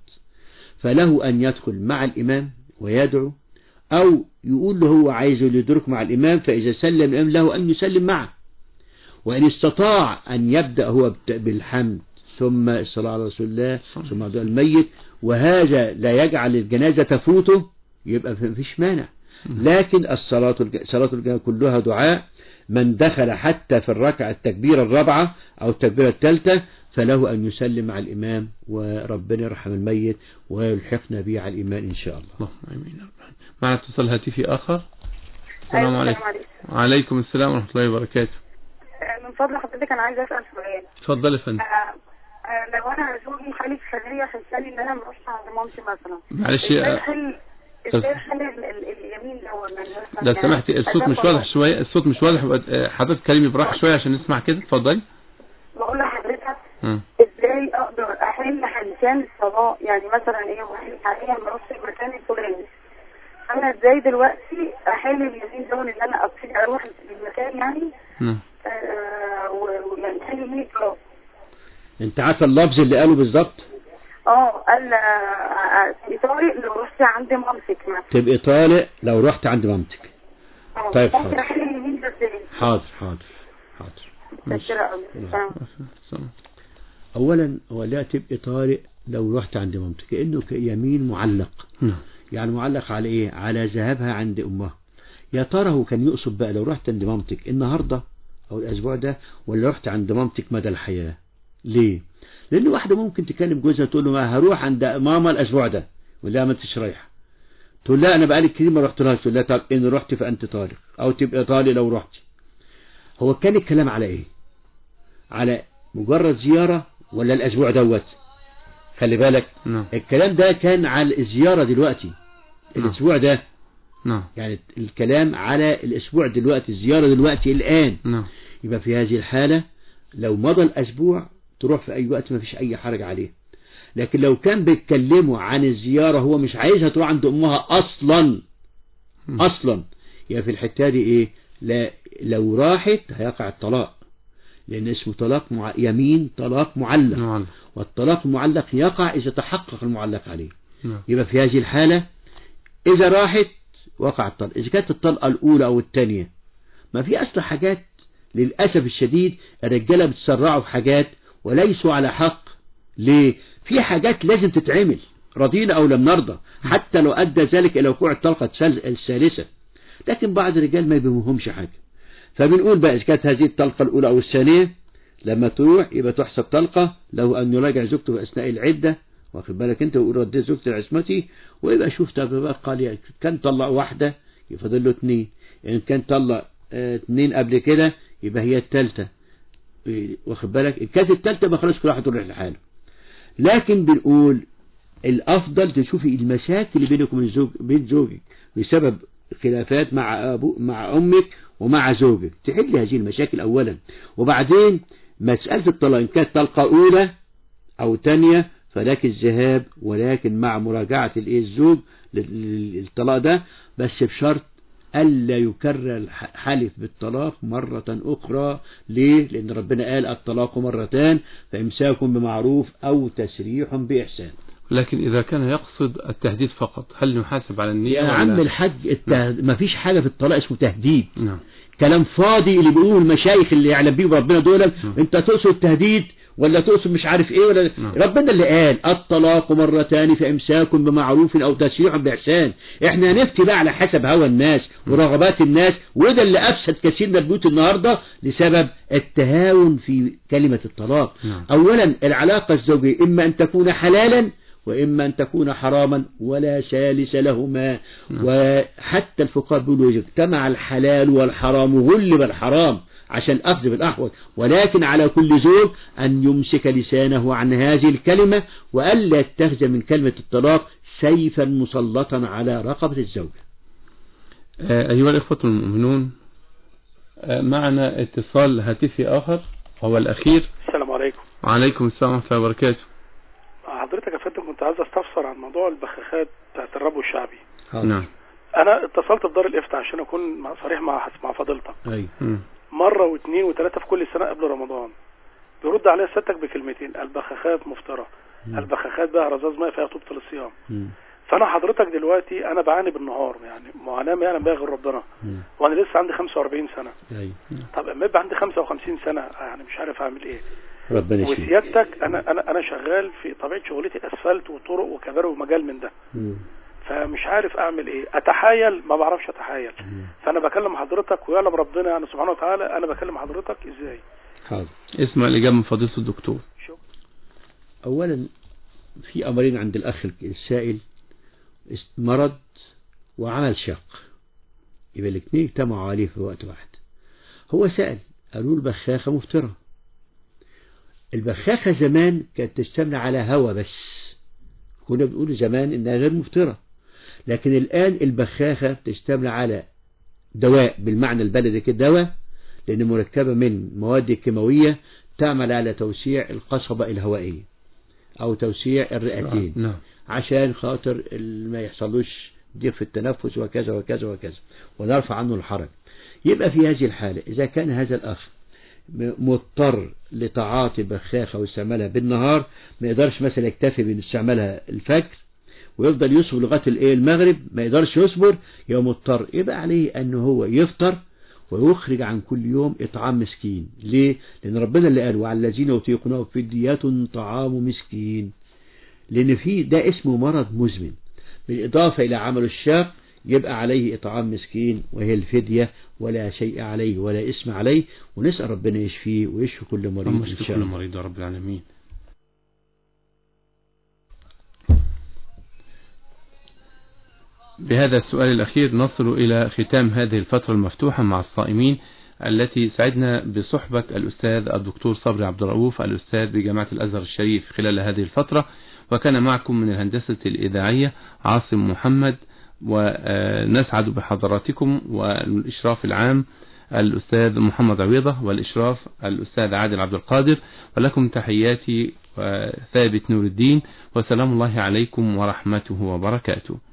فله أن يدخل مع الإمام ويدعو أو يقول له هو عايزه يدرك مع الإمام فإذا سلم الإمام له أن يسلم معه وإن استطاع أن يبدأ هو بت- بالحمد ثم الصلاة على رسول الله ثم دعاء الميت وهذا لا يجعل الجنازة تفوته يبقى مفيش مانع لكن الصلاة الج- صلاة الجنازة كلها دعاء من دخل حتى في الركعة التكبيرة الرابعة أو التكبيرة الثالثة فله أن يسلم مع الإمام وربنا يرحم الميت ويلحقنا به على الإيمان إن شاء الله اللهم آمين يا رب. معنا اتصال هاتفي آخر السلام أيوة، عليكم السلام عليكم. وعليكم السلام ورحمة الله وبركاته من فضل حضرتك انا عايزه اسال سؤال اتفضل يا فندم آه، آه، لو انا زوجي خالف خليه حساني ان انا ما اروحش عند مامتي مثلا معلش ازاي يا- احل ازاي احل ال- ال- اليمين ده يعني مثلا لو سمحتي الصوت مش واضح شوية الصوت مش واضح يبقى حضرتك كلمي براحة شوية عشان نسمع كده اتفضلي بقول لحضرتك مم. ازاي اقدر احل حلفان الصلاه يعني مثلا ايه واحد حاليا ما اروحش المكان الفلاني انا ازاي دلوقتي احل اليمين ده ان انا ابتدي اروح المكان يعني نعم آه، و- ويعني احل يمين خلاص أنت عارف اللفظ اللي قاله بالظبط اه قال آه، في طارق لو رحت عند مامتك مثلا تبقى طالق لو رحت عند مامتك آه، طيب ممكن حاضر احل اليمين ده ازاي؟ حاضر حاضر حاضر متشكرة قوي سلام. أولا هو لا تبقى طارق لو رحت عند مامتك كأنه يمين معلق نعم يعني معلق على إيه على ذهابها عند أمها يا ترى هو كان يقصد بقى لو رحت عند مامتك النهاردة أو الأسبوع ده ولا رحت عند مامتك مدى الحياة ليه لأن واحدة ممكن تكلم جوزها تقول له ما هروح عند ماما الأسبوع ده ولا ما انتش رايحة تقول لا أنا بقالي كتير ما رحت لها تقول لا طب إن رحت فأنت طالق أو تبقى طالق لو رحت هو كان الكلام على إيه على مجرد زيارة ولا الأسبوع دوت خلي بالك نعم الكلام ده كان على الزيارة دلوقتي الأسبوع ده نعم يعني الكلام على الأسبوع دلوقتي الزيارة دلوقتي الآن نعم يبقى في هذه الحالة لو مضى الأسبوع تروح في أي وقت ما فيش أي حرج عليه لكن لو كان بيتكلموا عن الزيارة هو مش عايزها تروح عند أمها أصلا أصلا يبقى في الحتة دي إيه لا لو راحت هيقع الطلاق لأن اسمه طلاق مع... يمين طلاق معلق نعم والطلاق المعلق يقع إذا تحقق المعلق عليه نعم يبقى في هذه الحالة إذا راحت وقع الطلق إذا كانت الطلقة الأولى أو الثانية ما في أصل حاجات للأسف الشديد الرجالة بتسرعوا في حاجات وليسوا على حق ليه في حاجات لازم تتعمل رضينا أو لم نرضى حتى لو أدى ذلك إلى وقوع الطلقة الثال- الثالثة لكن بعض الرجال ما يبهمهمش حاجة فبنقول بقى إذا كانت هذه الطلقة الأولى أو الثانية لما تروح يبقى تحسب طلقة له أن يراجع زوجته في أثناء العدة واخد بالك أنت ويقول رديت زوجتي لعصمتي ويبقى شوف طب بقى قال يعني كان طلق واحدة يفضل له اثنين إن كان طلق اه اثنين قبل كده يبقى هي الثالثة إيه، واخد بالك إن كانت الثالثة يبقى خلاص كل واحد يروح لحاله لكن بنقول الأفضل تشوفي المشاكل اللي بينك وبين زوج بين زوجك بسبب خلافات مع أبو مع أمك ومع زوجك تحل هذه المشاكل أولا وبعدين مسألة الطلاق إن كانت طلقة أولى أو تانية فلك الذهاب ولكن مع مراجعة الإيه الزوج للطلاق ده بس بشرط ألا يكرر الحلف بالطلاق مرة أخرى ليه؟ لأن ربنا قال الطلاق مرتان فإمساك بمعروف أو تسريح بإحسان لكن إذا كان يقصد التهديد فقط هل نحاسب على النية يا ولا- عم الحاج التهد... ما فيش حاجة في الطلاق اسمه تهديد نعم كلام فاضي اللي بيقولوا المشايخ اللي يعلم بيه ربنا دول انت تقصد تهديد ولا تقصد مش عارف ايه ولا ربنا اللي قال الطلاق مرتان فامساك بمعروف او تسريح باحسان احنا نفتي بقى على حسب هوى الناس ورغبات الناس وده اللي افسد كثير من البيوت النهارده لسبب التهاون في كلمه الطلاق نعم. اولا العلاقه الزوجيه اما ان تكون حلالا وإما أن تكون حراما ولا ثالث لهما وحتى الفقهاء بيقولوا اجتمع الحلال والحرام غلب الحرام عشان أخذ بالأحوط ولكن على كل زوج أن يمسك لسانه عن هذه الكلمة وألا يتخذ من كلمة الطلاق سيفا مسلطا على رقبة الزوج آه، أيها الإخوة المؤمنون آه، معنا اتصال هاتفي آخر هو الأخير السلام عليكم وعليكم السلام ورحمة الله وبركاته حضرتك يا فندم كنت عايز استفسر عن موضوع البخاخات بتاعت الربو الشعبي نعم انا اتصلت بدار الافتاء عشان اكون مع- صريح مع مع فضيلتك أي. مره واثنين وثلاثه في كل سنه قبل رمضان بيرد عليا سيادتك بكلمتين البخاخات مفترة البخاخات بقى رذاذ ميه فيها تبطل الصيام فانا حضرتك دلوقتي انا بعاني بالنهار يعني معاناه ما يعلم بها غير ربنا وانا لسه عندي 45 سنه أي. طب اما يبقى عندي 55 سنه يعني مش عارف اعمل ايه ربنا يشفيك وسيادتك انا انا انا شغال في طبيعه شغلتي اسفلت وطرق وكباري ومجال من ده مم. فمش عارف اعمل ايه اتحايل ما بعرفش اتحايل فانا بكلم حضرتك ويعلم ربنا يعني سبحانه وتعالى انا بكلم حضرتك ازاي حاضر اسمع الإجابة من فضيلة الدكتور أولا في أمرين عند الأخ السائل مرض وعمل شق يبقى الاثنين اجتمعوا عليه في وقت واحد هو سأل قالوا البخاخة مفترة البخاخة زمان كانت تشتمل على هوا بس كنا بنقول زمان إنها غير مفترة لكن الآن البخاخة تشتمل على دواء بالمعنى البلدي كده دواء لأن مركبة من مواد كيماوية تعمل على توسيع القصبة الهوائية أو توسيع الرئتين نعم عشان خاطر ال- ما يحصلوش ضيق في التنفس وكذا وكذا وكذا ونرفع عنه الحرج يبقى في هذه الحالة إذا كان هذا الأخ م- مضطر لتعاطي بخاخة واستعمالها بالنهار ما يقدرش مثلا يكتفي بان استعمالها الفجر ويفضل يصبر لغاية الايه المغرب ما يقدرش يصبر يبقى مضطر يبقى عليه أنه هو يفطر ويخرج عن كل يوم إطعام مسكين ليه؟ لأن ربنا اللي قال وعلى الذين يطيقونه فدية طعام مسكين لأن في ده اسمه مرض مزمن بالإضافة إلى عمل الشاق يبقى عليه إطعام مسكين وهي الفدية ولا شيء عليه ولا اسم عليه ونسأل ربنا يشفيه ويشفي كل مريض اللهم إن اشف شاء كل الله مريض يا رب العالمين بهذا السؤال الأخير نصل إلى ختام هذه الفترة المفتوحة مع الصائمين التي سعدنا بصحبة الأستاذ الدكتور صبري عبد الرؤوف الأستاذ بجامعة الأزهر الشريف خلال هذه الفترة وكان معكم من الهندسة الإذاعية عاصم محمد ونسعد بحضراتكم والإشراف العام الأستاذ محمد عويضة والإشراف الأستاذ عادل عبد القادر ولكم تحياتي وثابت نور الدين وسلام الله عليكم ورحمته وبركاته